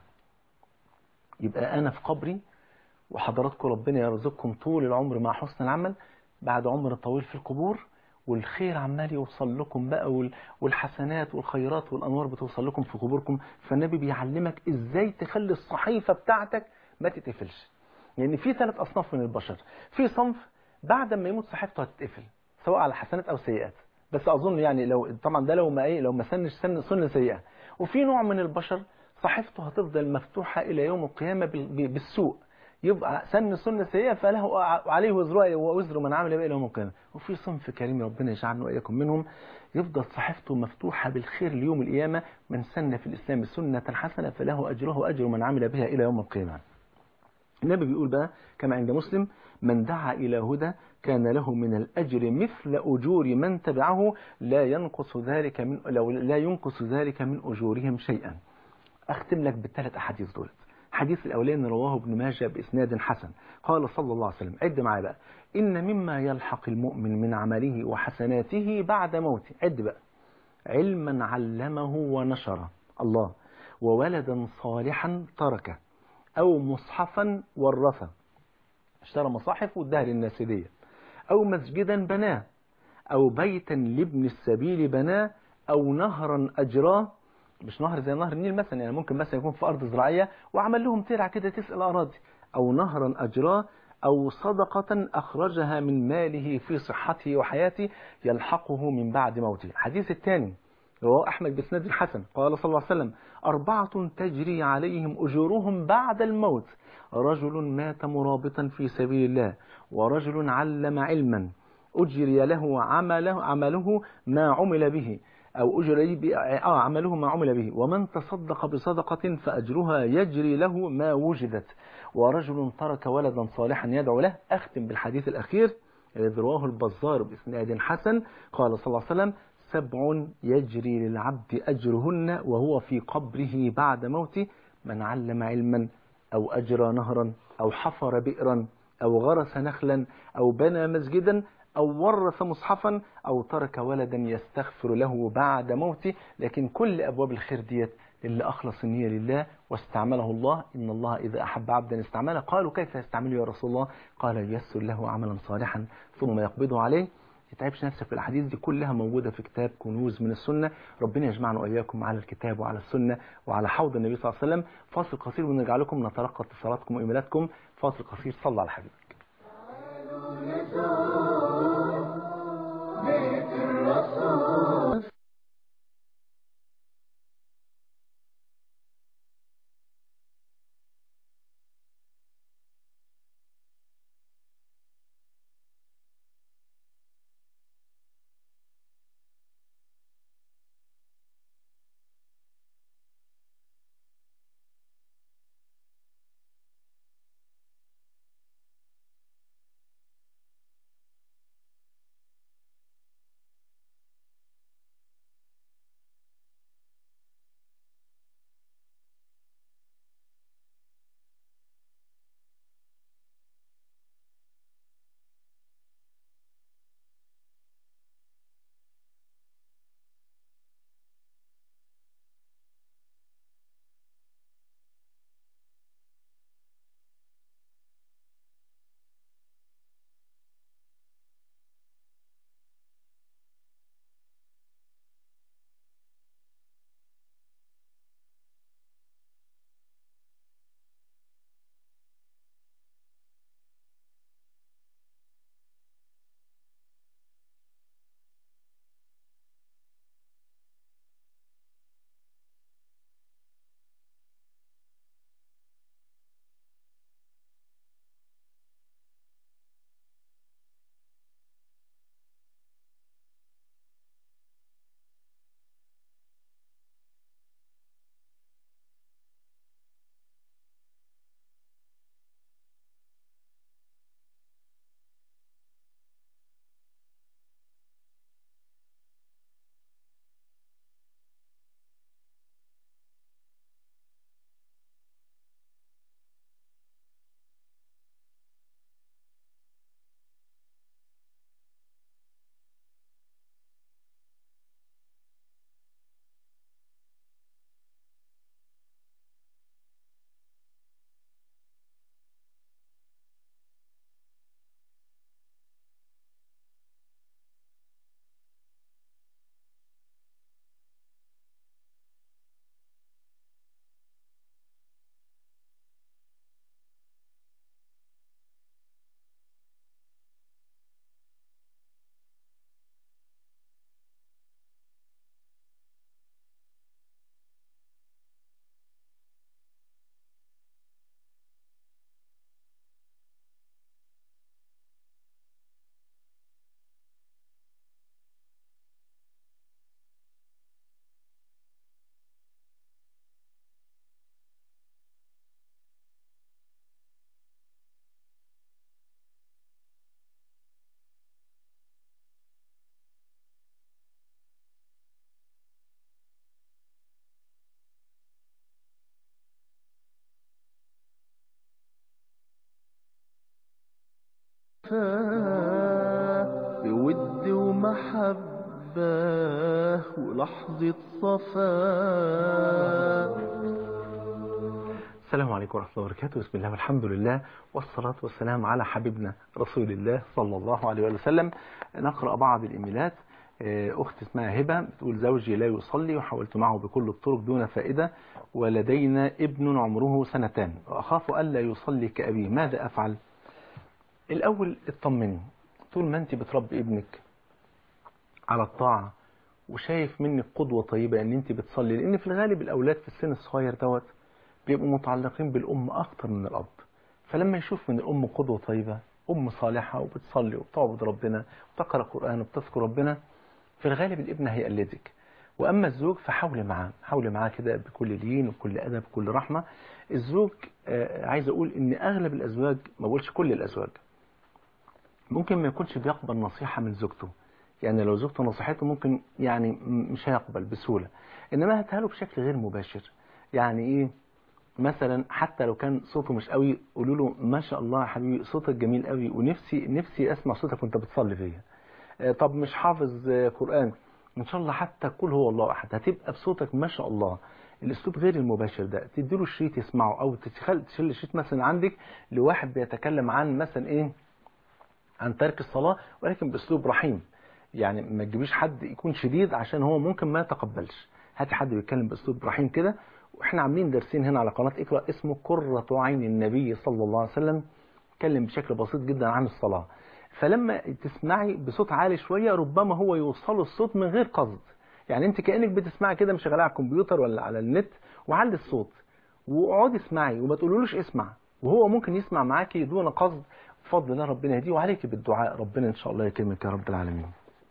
يبقى أنا في قبري وحضراتكم ربنا يرزقكم طول العمر مع حسن العمل بعد عمر طويل في القبور والخير عمال يوصل لكم بقى والحسنات والخيرات والأنوار بتوصل لكم في قبوركم فالنبي بيعلمك إزاي تخلي الصحيفة بتاعتك ما تتقفلش يعني في ثلاث أصناف من البشر في صنف بعد ما يموت صحيفته هتتقفل سواء على حسنات أو سيئات بس أظن يعني لو طبعا ده لو ما إيه لو ما سنش سن سنة سيئة وفي نوع من البشر صحيفته هتفضل مفتوحة إلى يوم القيامة بالسوء يبقى سن سنة سيئة فله عليه وزرها ووزر من عمل بقى يوم القيامة وفي صنف كريم ربنا يجعلنا وإياكم منهم يفضل صحيفته مفتوحة بالخير ليوم القيامة من سن في الإسلام سنة حسنة فله أجره وأجر من عمل بها إلى يوم القيامة النبي بيقول بقى كما عند مسلم من دعا إلى هدى كان له من الأجر مثل أجور من تبعه لا ينقص ذلك من لو لا ينقص ذلك من أجورهم شيئا أختم لك بالثلاث أحاديث دولت الحديث الأولاني رواه ابن ماجه بإسناد حسن قال صلى الله عليه وسلم عد معايا بقى إن مما يلحق المؤمن من عمله وحسناته بعد موته عد بقى علما علمه ونشره الله وولدا صالحا تركه أو مصحفا ورثه اشترى مصاحف واداها للناس هديه أو مسجدا بناه أو بيتا لابن السبيل بناه أو نهرا أجراه مش نهر زي نهر النيل مثلا يعني ممكن مثلا يكون في أرض زراعية وعمل لهم ترع كده تسأل أراضي أو نهرا أجراه أو صدقة أخرجها من ماله في صحته وحياته يلحقه من بعد موته الحديث الثاني رواه أحمد بسند الحسن قال صلى الله عليه وسلم أربعة تجري عليهم أجورهم بعد الموت رجل مات مرابطا في سبيل الله ورجل علم علما أجري له عمله, عمله ما عمل به أو أجري ب- آه عمله ما عمل به ومن تصدق بصدقة فأجرها يجري له ما وجدت ورجل ترك ولدا صالحا يدعو له أختم بالحديث الأخير الذي رواه البزار بإسناد حسن قال صلى الله عليه وسلم سبع يجري للعبد أجرهن وهو في قبره بعد موته من علم علما أو أجرى نهرا أو حفر بئرا أو غرس نخلا أو بنى مسجدا أو ورث مصحفا أو ترك ولدا يستغفر له بعد موته لكن كل أبواب الخير ديت اللي أخلص النية لله واستعمله الله إن الله إذا أحب عبدا استعمله قالوا كيف يستعمله يا رسول الله قال ييسر له عملا صالحا ثم يقبضه عليه تتعبش نفسك في الأحاديث دي كلها موجودة في كتاب كنوز من السنة ربنا يجمعنا وإياكم على الكتاب وعلى السنة وعلى حوض النبي صلى الله عليه وسلم فاصل قصير ونرجع لكم نتلقى اتصالاتكم وإيميلاتكم فاصل قصير صلى على حبيبك بيت الرسول بود ومحبة ولحظة صفاء السلام عليكم ورحمة الله وبركاته بسم الله والحمد لله والصلاة والسلام على حبيبنا رسول الله صلى الله عليه وسلم نقرأ بعض الإيميلات آه، أخت اسمها هبة بتقول زوجي لا يصلي وحاولت معه بكل الطرق دون فائدة ولدينا ابن عمره سنتان وأخاف ألا يصلي كأبيه ماذا أفعل الأول اطمني طول ما أنت بتربي ابنك على الطاعة وشايف منك قدوة طيبة ان انت بتصلي لان في الغالب الاولاد في السن الصغير دوت بيبقوا متعلقين بالام اكتر من الاب فلما يشوف من الام قدوة طيبة ام صالحة وبتصلي وبتعبد ربنا وتقرأ قرآن وبتذكر ربنا في الغالب الابن هيقلدك واما الزوج فحاول معاه حاول معاه كده بكل لين وكل ادب وكل رحمة الزوج آه عايز اقول ان اغلب الازواج ما بقولش كل الازواج ممكن ما يكونش بيقبل نصيحة من زوجته يعني لو زوجته نصحته ممكن يعني مش هيقبل بسهولة انما هاتها له بشكل غير مباشر يعني ايه مثلا حتى لو كان صوته مش قوي قولوا له ما شاء الله يا حبيبي صوتك جميل قوي ونفسي نفسي اسمع صوتك وانت بتصلي فيا آه طب مش حافظ آه قرآن ان شاء الله حتى قل هو الله احد هتبقى بصوتك ما شاء الله الاسلوب غير المباشر ده تديله شريط يسمعه او تشيل تشيل شريط مثلا عندك لواحد بيتكلم عن مثلا ايه عن ترك الصلاة ولكن باسلوب رحيم يعني ما تجيبيش حد يكون شديد عشان هو ممكن ما يتقبلش هاتي حد بيتكلم باسلوب رحيم كده واحنا عاملين درسين هنا على قناة اقرأ اسمه قرة عين النبي صلى الله عليه وسلم اتكلم بشكل بسيط جدا عن الصلاة فلما تسمعي بصوت عالي شوية ربما هو يوصل الصوت من غير قصد يعني انت كأنك بتسمعي كده مشغلة على الكمبيوتر ولا على النت وعلي الصوت واقعدي اسمعي وما تقولولوش اسمع وهو ممكن يسمع معاكي دون قصد بفضل الله ربنا يهديه وعليك بالدعاء ربنا ان شاء الله يكرمك يا رب العالمين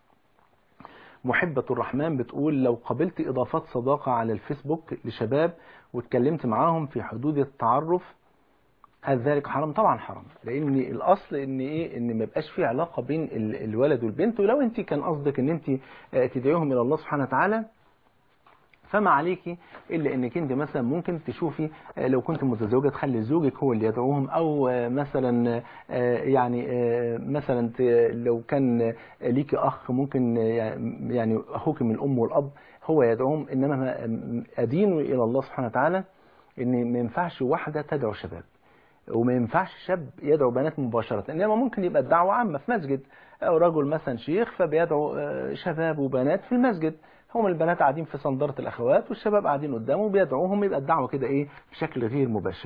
محبة الرحمن بتقول لو قبلت إضافات صداقة على الفيسبوك لشباب واتكلمت معاهم في حدود التعرف هل ذلك حرام طبعا حرام لان الاصل ان ايه ان ما يبقاش في علاقه بين الولد والبنت ولو انت كان قصدك ان انت تدعيهم الى الله سبحانه وتعالى فما عليكي الا انك انت مثلا ممكن تشوفي لو كنت متزوجه تخلي زوجك هو اللي يدعوهم او مثلا يعني مثلا لو كان ليكي اخ ممكن يعني اخوك من الام والاب هو يدعوهم انما ادين الى الله سبحانه وتعالى ان ما ينفعش واحده تدعو شباب وما ينفعش شاب يدعو بنات مباشرة إنما ممكن يبقى الدعوة عامة في مسجد أو رجل مثلا شيخ فبيدعو شباب وبنات في المسجد هم البنات قاعدين في صندرة الأخوات والشباب قاعدين قدامه بيدعوهم يبقى الدعوة كده إيه بشكل غير مباشر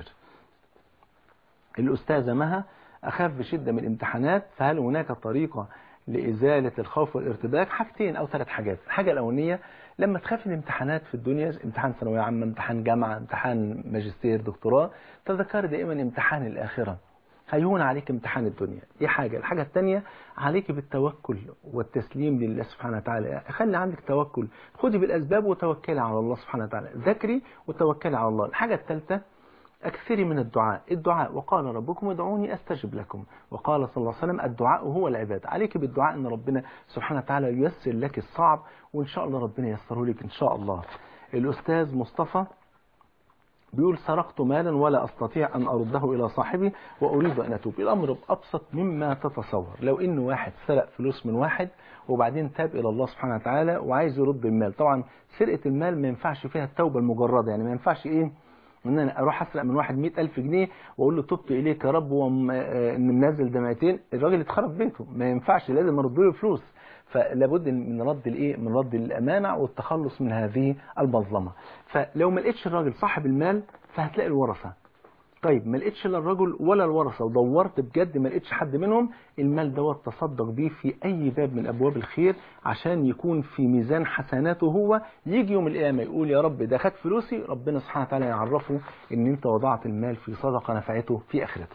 الأستاذة مها أخاف بشدة من الامتحانات فهل هناك طريقة لإزالة الخوف والارتباك حاجتين أو ثلاث حاجات الحاجة الأولانية لما تخاف الامتحانات في الدنيا امتحان ثانوية عامة امتحان جامعة امتحان ماجستير دكتوراه تذكري دائما امتحان الآخرة هيهون عليك امتحان الدنيا دي حاجة الحاجة الثانية عليك بالتوكل والتسليم لله سبحانه وتعالى خلي عندك توكل خدي بالأسباب وتوكلي على الله سبحانه وتعالى ذكري وتوكلي على الله الحاجة الثالثة أكثري من الدعاء الدعاء وقال ربكم ادعوني أستجب لكم وقال صلى الله عليه وسلم الدعاء هو العباد عليك بالدعاء أن ربنا سبحانه وتعالى ييسر لك الصعب وإن شاء الله ربنا ييسره لك إن شاء الله الأستاذ مصطفى بيقول سرقت مالا ولا أستطيع أن أرده إلى صاحبي وأريد أن أتوب الأمر بأبسط مما تتصور لو إن واحد سرق فلوس من واحد وبعدين تاب إلى الله سبحانه وتعالى وعايز يرد المال طبعا سرقة المال ما ينفعش فيها التوبة المجردة يعني ما ينفعش إيه ان انا اروح اسرق من واحد 100000 جنيه واقول له تبت اليك يا رب ومنزل دمعتين الراجل اتخرب بيته ما ينفعش لازم ارد له فلوس فلابد من رد الايه من رد الامانه والتخلص من هذه المظلمه فلو ما لقيتش الراجل صاحب المال فهتلاقي الورثه طيب ما لقيتش لا الرجل ولا الورثه ودورت بجد ما لقيتش حد منهم المال دوت تصدق بيه في اي باب من ابواب الخير عشان يكون في ميزان حسناته هو يجي يوم القيامه يقول يا رب ده خد فلوسي ربنا سبحانه وتعالى يعرفه ان انت وضعت المال في صدقه نفعته في اخرته.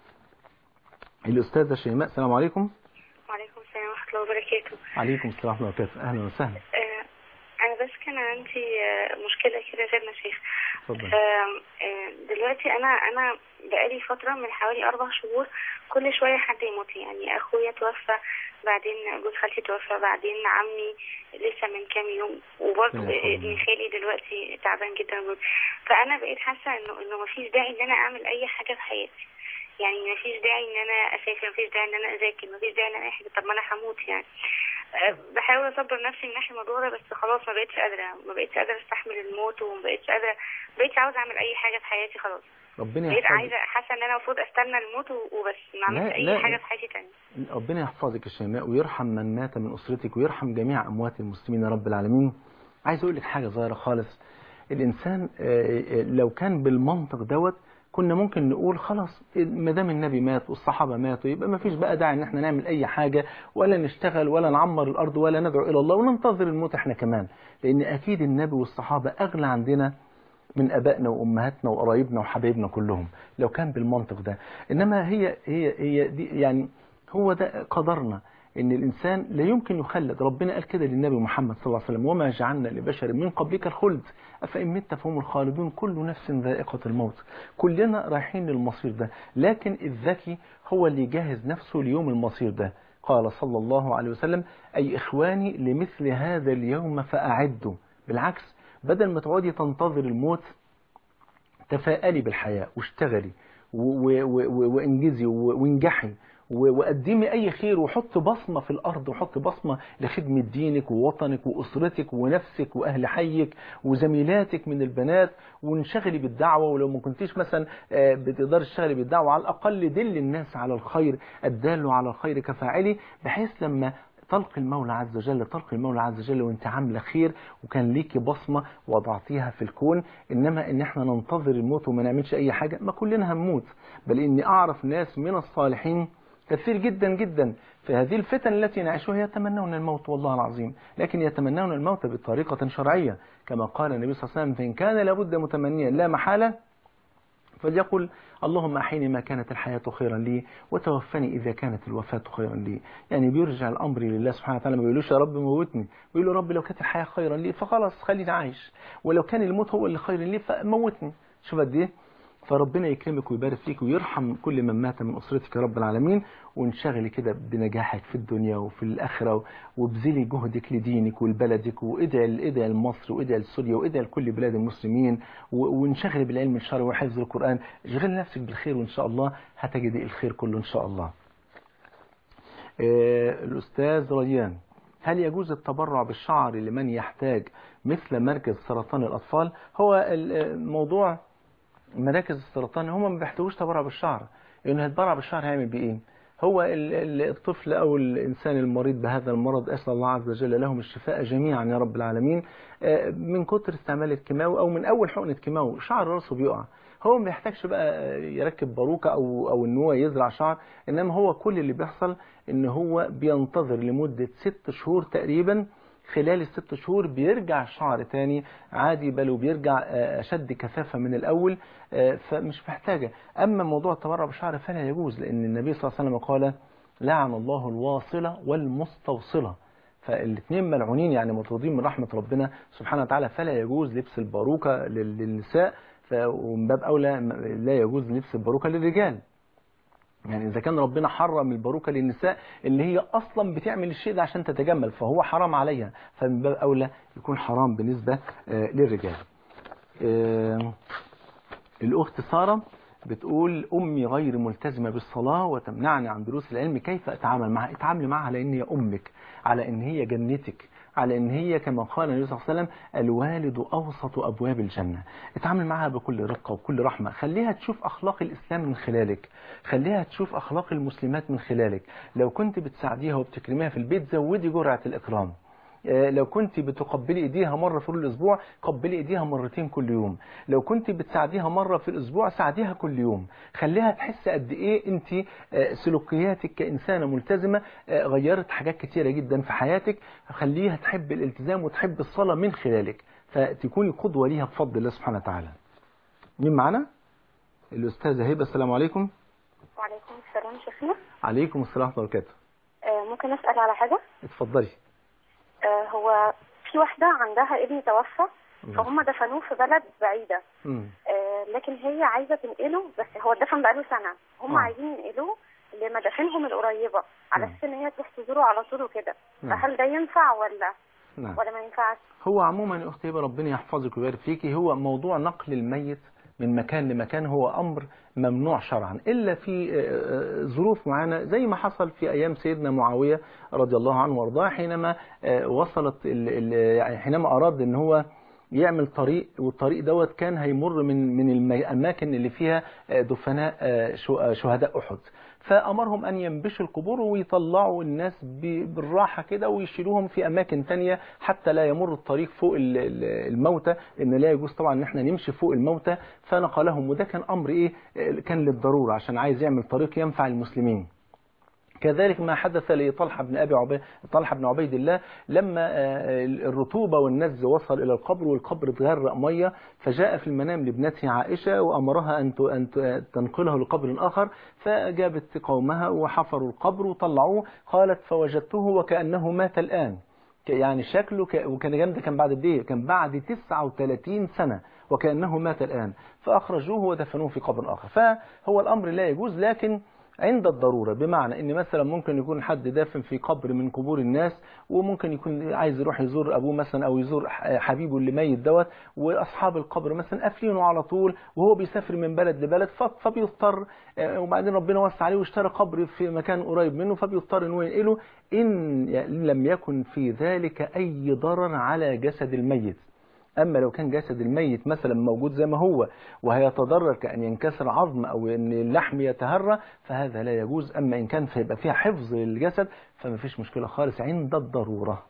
الاستاذه شيماء السلام عليكم. وعليكم السلام ورحمه الله وبركاته. عليكم السلام ورحمه الله وبركاته اهلا وسهلا. آه انا بس كان عندي آه مشكله كده زي ما شيخ. اتفضل. دلوقتي انا انا بقالي فتره من حوالي اربع شهور كل شويه حد يموت يعني اخويا توفى بعدين جوز خالتي توفى بعدين عمي لسه من كام يوم وبرضه ابن خالي دلوقتي تعبان جدا فانا بقيت حاسه انه انه مفيش داعي ان انا اعمل اي حاجه في حياتي يعني مفيش داعي ان انا اسافر مفيش داعي ان انا اذاكر مفيش داعي ان انا اي حاجه طب ما انا هموت يعني بحاول اصبر نفسي من ناحيه الموضوع ده بس خلاص ما بقتش قادره ما بقتش قادره استحمل الموت وما بقتش قادره ما بقتش عاوزه اعمل اي حاجه في حياتي خلاص ربنا بقيت يحفظك عايزه حاسه ان انا المفروض استنى الموت وبس ما اعملش لا- اي لا. حاجه في حياتي تانية ربنا يحفظك يا شيماء ويرحم من مات من أسرتك ويرحم جميع أموات المسلمين يا رب العالمين عايز أقول لك حاجة صغيرة خالص الإنسان آه، آه، لو كان بالمنطق دوت كنا ممكن نقول خلاص ما دام النبي مات والصحابة ماتوا يبقى ما فيش بقى داعي ان احنا نعمل اي حاجة ولا نشتغل ولا نعمر الارض ولا ندعو الى الله وننتظر الموت احنا كمان لان اكيد النبي والصحابة اغلى عندنا من ابائنا وامهاتنا وقرايبنا وحبايبنا كلهم لو كان بالمنطق ده انما هي هي هي دي يعني هو ده قدرنا ان الانسان لا يمكن يخلد ربنا قال كده للنبي محمد صلى الله عليه وسلم وما جعلنا لبشر من قبلك الخلد افان مت فهم الخالدون كل نفس ذائقه الموت كلنا رايحين للمصير ده لكن الذكي هو اللي يجهز نفسه ليوم المصير ده قال صلى الله عليه وسلم اي اخواني لمثل هذا اليوم فاعدوا بالعكس بدل ما تقعدي تنتظر الموت تفائلي بالحياه واشتغلي وانجزي وانجحي وقدمي اي خير وحط بصمه في الارض وحط بصمه لخدمه دينك ووطنك واسرتك ونفسك واهل حيك وزميلاتك من البنات وانشغلي بالدعوه ولو ما كنتيش مثلا بتقدري تشتغلي بالدعوه على الاقل دل الناس على الخير الدال على الخير كفاعله بحيث لما تلقي المولى عز وجل تلقي المولى عز وجل وانت عامله خير وكان ليكي بصمه وضعتيها في الكون انما ان احنا ننتظر الموت وما نعملش اي حاجه ما كلنا هنموت بل اني اعرف ناس من الصالحين كثير جدا جدا في هذه الفتن التي نعيشها يتمنون الموت والله العظيم لكن يتمنون الموت بطريقة شرعية كما قال النبي صلى الله عليه وسلم فإن كان لابد متمنيا لا محالة فليقل اللهم أحيني ما كانت الحياة خيرا لي وتوفني إذا كانت الوفاة خيرا لي يعني بيرجع الأمر لله سبحانه وتعالى ما بيقولوش يا رب موتني بيقول له رب لو كانت الحياة خيرا لي فخلاص خليني عايش ولو كان الموت هو اللي خير لي فموتني شوف قد ايه فربنا يكرمك ويبارك فيك ويرحم كل من مات من أسرتك يا رب العالمين وانشغلي كده بنجاحك في الدنيا وفي الآخرة وابذلي جهدك لدينك ولبلدك وادعي ادعي لمصر وادعي لسوريا وادعي لكل بلاد المسلمين وانشغلي بالعلم الشرعي وحفظ القرآن اشغلي نفسك بالخير وإن شاء الله هتجدي الخير كله إن شاء الله آه الأستاذ ريان هل يجوز التبرع بالشعر لمن يحتاج مثل مركز سرطان الأطفال هو الموضوع مراكز السرطان هم ما بيحتاجوش تبرع بالشعر لانه هيتبرع بالشعر هيعمل بيه ايه هو الطفل او الانسان المريض بهذا المرض اسال الله عز وجل لهم الشفاء جميعا يا رب العالمين من كتر استعمال الكيماوي او من اول حقنه كيماوي شعر راسه بيقع هو ما بيحتاجش بقى يركب باروكه او او ان هو يزرع شعر انما هو كل اللي بيحصل ان هو بينتظر لمده ست شهور تقريبا خلال الست شهور بيرجع الشعر تاني عادي بل وبيرجع أشد كثافة من الأول فمش محتاجة أما موضوع التبرع بالشعر فلا يجوز لأن النبي صلى الله عليه وسلم قال لعن الله الواصلة والمستوصلة فالاثنين ملعونين يعني مطرودين من رحمة ربنا سبحانه وتعالى فلا يجوز لبس الباروكة للنساء ومن باب أولى لا يجوز لبس الباروكة للرجال يعني إذا كان ربنا حرم الباروكة للنساء اللي هي أصلا بتعمل الشيء ده عشان تتجمل فهو حرام عليها فمن باب أولى يكون حرام بالنسبة للرجال الأخت سارة بتقول أمي غير ملتزمة بالصلاة وتمنعني عن دروس العلم كيف أتعامل معها اتعاملي معها على إن هي أمك على إن هي جنتك على ان هي كما قال النبي صلى الله عليه وسلم الوالد اوسط ابواب الجنه اتعامل معها بكل رقه وكل رحمه خليها تشوف اخلاق الاسلام من خلالك خليها تشوف اخلاق المسلمات من خلالك لو كنت بتساعديها وبتكرميها في البيت زودي جرعه الاكرام لو كنت بتقبلي ايديها مرة في الاسبوع قبلي ايديها مرتين كل يوم لو كنت بتساعديها مرة في الاسبوع ساعديها كل يوم خليها تحس قد ايه انت سلوكياتك كانسانة ملتزمة غيرت حاجات كتيرة جدا في حياتك خليها تحب الالتزام وتحب الصلاة من خلالك فتكوني قدوة ليها بفضل الله سبحانه وتعالى مين معنا الاستاذة هبة السلام عليكم وعليكم السلام شيخنا عليكم السلام ورحمة الله وبركاته آه ممكن اسال على حاجه اتفضلي آه هو في واحده عندها ابن توفى فهم دفنوه في بلد بعيده مم. آه لكن هي عايزه تنقله بس هو اتدفن بقاله سنه هم آه. عايزين ينقلوه لمدافنهم القريبه على نعم. اساس ان هي تروح تزوره على طول وكده نعم. فهل ده ينفع ولا نعم ولا ما ينفعش هو عموما يا اختي هبه ربنا يحفظك ويبارك فيكي هو موضوع نقل الميت من مكان لمكان هو امر ممنوع شرعا الا في آه، آه، ظروف معينه زي ما حصل في ايام سيدنا معاويه رضي الله عنه وارضاه حينما آه، وصلت ال- ال- يعني حينما اراد ان هو يعمل طريق والطريق دوت كان هيمر من من الاماكن اللي فيها دفناء شهداء احد فامرهم ان ينبشوا القبور ويطلعوا الناس بالراحه كده ويشيلوهم في اماكن تانية حتى لا يمر الطريق فوق الموتى لان لا يجوز طبعا ان احنا نمشي فوق الموتى فنقلهم وده كان امر ايه كان للضروره عشان عايز يعمل طريق ينفع المسلمين كذلك ما حدث لطلحة بن أبي عبيد طلحة بن عبيد الله لما الرطوبة والنز وصل إلى القبر والقبر اتغرق مية فجاء في المنام لابنته عائشة وأمرها أن أن تنقله لقبر آخر فجابت قومها وحفروا القبر وطلعوه قالت فوجدته وكأنه مات الآن يعني شكله ك... وكان جامد كان بعد قد ايه كان بعد 39 سنة وكأنه مات الآن فأخرجوه ودفنوه في قبر آخر فهو الأمر لا يجوز لكن عند الضرورة بمعنى ان مثلا ممكن يكون حد دافن في قبر من قبور الناس وممكن يكون عايز يروح يزور ابوه مثلا او يزور حبيبه اللي ميت دوت واصحاب القبر مثلا قافلينه على طول وهو بيسافر من بلد لبلد فبيضطر وبعدين ربنا وسع عليه واشترى قبر في مكان قريب منه فبيضطر انه ينقله ان لم يكن في ذلك اي ضرر على جسد الميت أما لو كان جسد الميت مثلا موجود زي ما هو وهيتضرر كأن ينكسر عظم أو أن اللحم يتهرى فهذا لا يجوز أما إن كان فيبقى فيها حفظ للجسد فما فيش مشكلة خالص عند الضرورة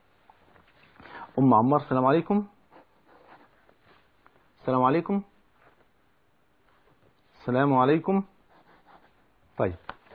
أم عمار السلام عليكم السلام عليكم السلام عليكم طيب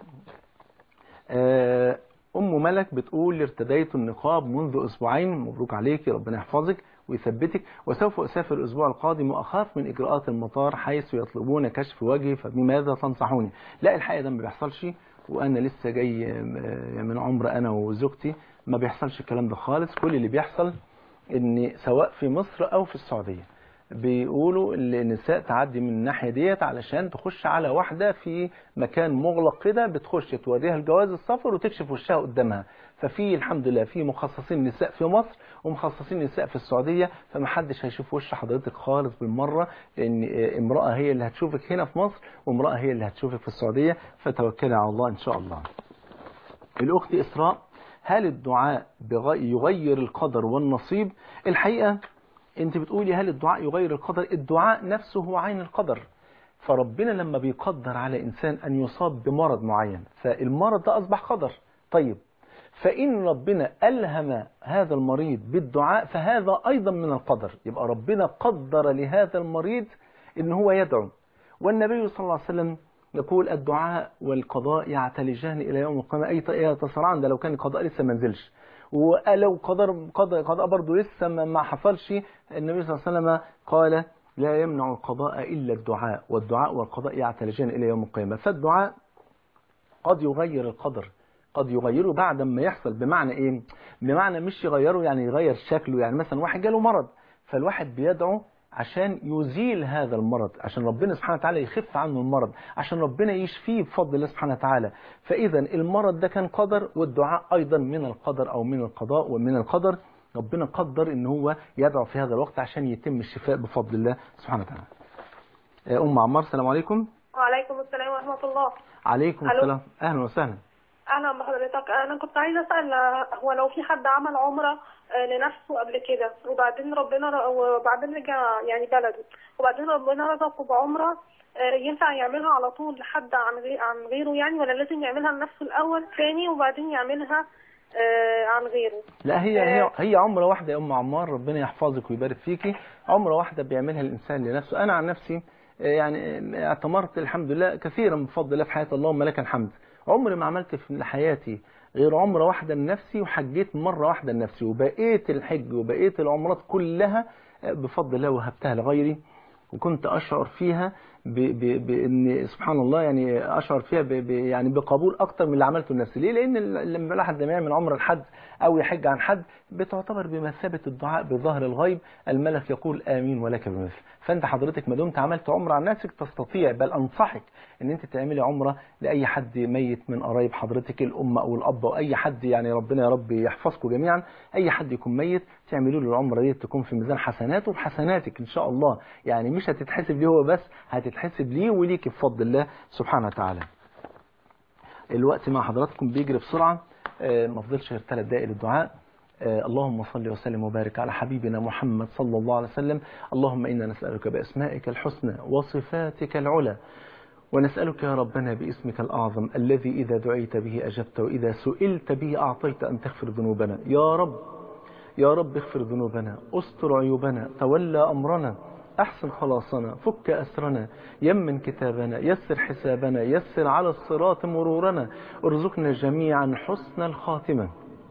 أم ملك بتقول ارتديت النقاب منذ أسبوعين مبروك عليك ربنا يحفظك ويثبتك وسوف أسافر الأسبوع القادم وأخاف من إجراءات المطار حيث يطلبون كشف وجهي فبماذا تنصحوني لا الحقيقة ده ما بيحصلش وأنا لسه جاي من عمر أنا وزوجتي ما بيحصلش الكلام ده خالص كل اللي بيحصل إن سواء في مصر أو في السعودية بيقولوا النساء تعدي من الناحية ديت علشان تخش على واحدة في مكان مغلق كده بتخش توريها الجواز السفر وتكشف وشها قدامها ففي الحمد لله في مخصصين نساء في مصر ومخصصين نساء في السعودية فمحدش هيشوف وش حضرتك خالص بالمرة لأن امرأة هي اللي هتشوفك هنا في مصر وامرأة هي اللي هتشوفك في السعودية فتوكلي على الله إن شاء الله الأخت إسراء هل الدعاء يغير القدر والنصيب الحقيقة انت بتقولي هل الدعاء يغير القدر الدعاء نفسه هو عين القدر فربنا لما بيقدر على إنسان أن يصاب بمرض معين فالمرض ده أصبح قدر طيب فإن ربنا ألهم هذا المريض بالدعاء فهذا أيضا من القدر يبقى ربنا قدر لهذا المريض إن هو يدعو والنبي صلى الله عليه وسلم يقول الدعاء والقضاء يعتلجان إلى يوم القيامة أي يتصارعان ده لو كان القضاء لسه ما نزلش ولو قدر قضاء قضاء برضه لسه ما حصلش النبي صلى الله عليه وسلم قال لا يمنع القضاء إلا الدعاء والدعاء والقضاء يعتلجان إلى يوم القيامة فالدعاء قد يغير القدر قد يغيره بعد ما يحصل بمعنى ايه بمعنى مش يغيره يعني يغير شكله يعني مثلا واحد جاله مرض فالواحد بيدعو عشان يزيل هذا المرض عشان ربنا سبحانه وتعالى يخف عنه المرض عشان ربنا يشفيه بفضل الله سبحانه وتعالى فإذا المرض ده كان قدر والدعاء أيضا من القدر أو من القضاء ومن القدر ربنا قدر ان هو يدعو في هذا الوقت عشان يتم الشفاء بفضل الله سبحانه وتعالى أم عمار السلام عليكم وعليكم السلام ورحمة الله عليكم ألو. السلام أهلا وسهلا أهلا بحضرتك أنا كنت عايزة أسأل هو لو في حد عمل عمرة آه، لنفسه قبل كده وبعدين ربنا ر- وبعدين رجع يعني بلده وبعدين ربنا رزقه بعمرة آه، ينفع يعملها على طول لحد عن غير عن غيره يعني ولا لازم يعملها لنفسه الأول تاني وبعدين يعملها آه، عن غيره لا هي هي هي عمره واحده يا ام عمار ربنا يحفظك ويبارك فيكي عمره واحده بيعملها الانسان لنفسه انا عن نفسي آه، يعني آه، اعتمرت الحمد لله كثيرا بفضل الله في حياتي اللهم لك الحمد عمري ما عملت في حياتي غير عمره واحده لنفسي وحجيت مره واحده لنفسي وبقيت الحج وبقيت العمرات كلها آه، بفضل الله وهبتها لغيري وكنت اشعر فيها ب- ب- بان سبحان الله يعني اشعر فيها ب- ب- يعني بقبول اكتر من اللي عملته لنفسي ليه لان ال- لما الواحد لما يعمل عمره لحد او يحج عن حد بتعتبر بمثابه الدعاء بظهر الغيب الملك يقول امين ولك بمثل فانت حضرتك ما دمت عملت عمره عن نفسك تستطيع بل انصحك ان انت تعملي عمره لاي حد ميت من قرايب حضرتك الام او الاب او اي حد يعني ربنا يا رب يحفظكم جميعا اي حد يكون ميت تعملوا له العمره دي تكون في ميزان حسناته وحسناتك ان شاء الله يعني مش هتتحسب ليه هو بس هتتحسب ليه وليك بفضل الله سبحانه وتعالى الوقت مع حضراتكم بيجري بسرعه آه، ما فضلش غير ثلاث دقائق للدعاء آه، اللهم صل وسلم وبارك على حبيبنا محمد صلى الله عليه وسلم اللهم إنا نسألك بأسمائك الحسنى وصفاتك العلى ونسألك يا ربنا باسمك الأعظم الذي إذا دعيت به أجبت وإذا سئلت به أعطيت أن تغفر ذنوبنا يا رب يا رب اغفر ذنوبنا استر عيوبنا تولى أمرنا أحسن خلاصنا فك أسرنا يمن كتابنا يسر حسابنا يسر على الصراط مرورنا ارزقنا جميعا حسن الخاتمة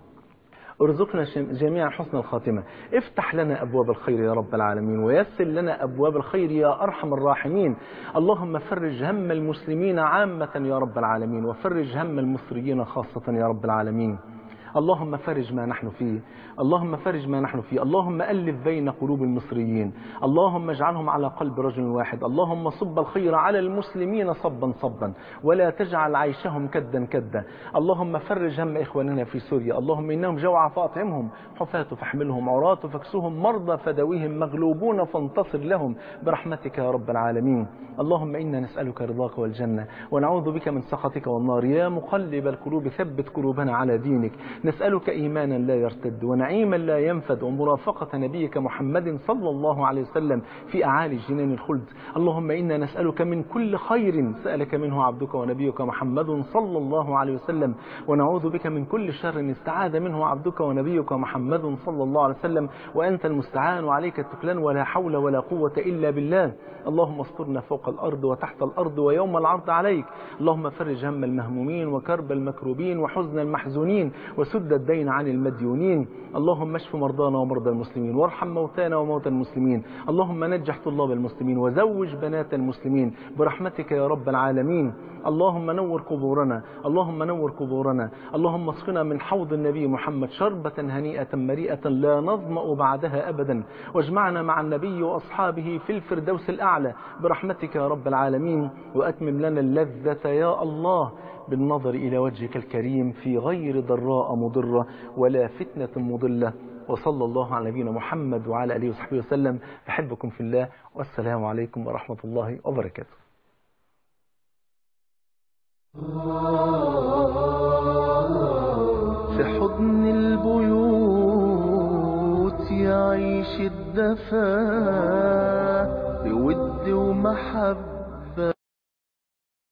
ارزقنا شم- جميعا حسن الخاتمة افتح لنا أبواب الخير يا رب العالمين ويسر لنا أبواب الخير يا أرحم الراحمين اللهم فرج هم المسلمين عامة يا رب العالمين وفرج هم المصريين خاصة يا رب العالمين اللهم فرج ما نحن فيه اللهم فرج ما نحن فيه اللهم ألف بين قلوب المصريين اللهم اجعلهم على قلب رجل واحد اللهم صب الخير على المسلمين صبا صبا ولا تجعل عيشهم كدا كدا اللهم فرج هم إخواننا في سوريا اللهم إنهم جوع فاطعمهم حفاة فاحملهم عراة فاكسوهم مرضى فدويهم مغلوبون فانتصر لهم برحمتك يا رب العالمين اللهم إنا نسألك رضاك والجنة ونعوذ بك من سخطك والنار يا مقلب القلوب ثبت قلوبنا على دينك نسألك إيمانا لا يرتد ونعيما لا ينفد ومرافقة نبيك محمد صلى الله عليه وسلم في أعالي جنان الخلد اللهم إنا نسألك من كل خير سألك منه عبدك ونبيك محمد صلى الله عليه وسلم ونعوذ بك من كل شر استعاذ منه عبدك ونبيك محمد صلى الله عليه وسلم وأنت المستعان وعليك التكلان ولا حول ولا قوة إلا بالله اللهم استرنا فوق الأرض وتحت الأرض ويوم العرض عليك اللهم فرج هم المهمومين وكرب المكروبين وحزن المحزونين وسد الدين عن المديونين اللهم اشف مرضانا ومرضى المسلمين وارحم موتانا وموتى المسلمين اللهم نجح طلاب المسلمين وزوج بنات المسلمين برحمتك يا رب العالمين اللهم نور قبورنا اللهم نور قبورنا اللهم اسقنا من حوض النبي محمد شربة هنيئة مريئة لا نظمأ بعدها أبدا واجمعنا مع النبي وأصحابه في الفردوس الأعلى برحمتك يا رب العالمين وأتمم لنا اللذة يا الله بالنظر إلى وجهك الكريم في غير ضراء مضرة ولا فتنة مضلة وصلى الله على نبينا محمد وعلى آله وصحبه وسلم بحبكم في الله والسلام عليكم ورحمة الله وبركاته في حضن البيوت يعيش الدفا بود ومحبة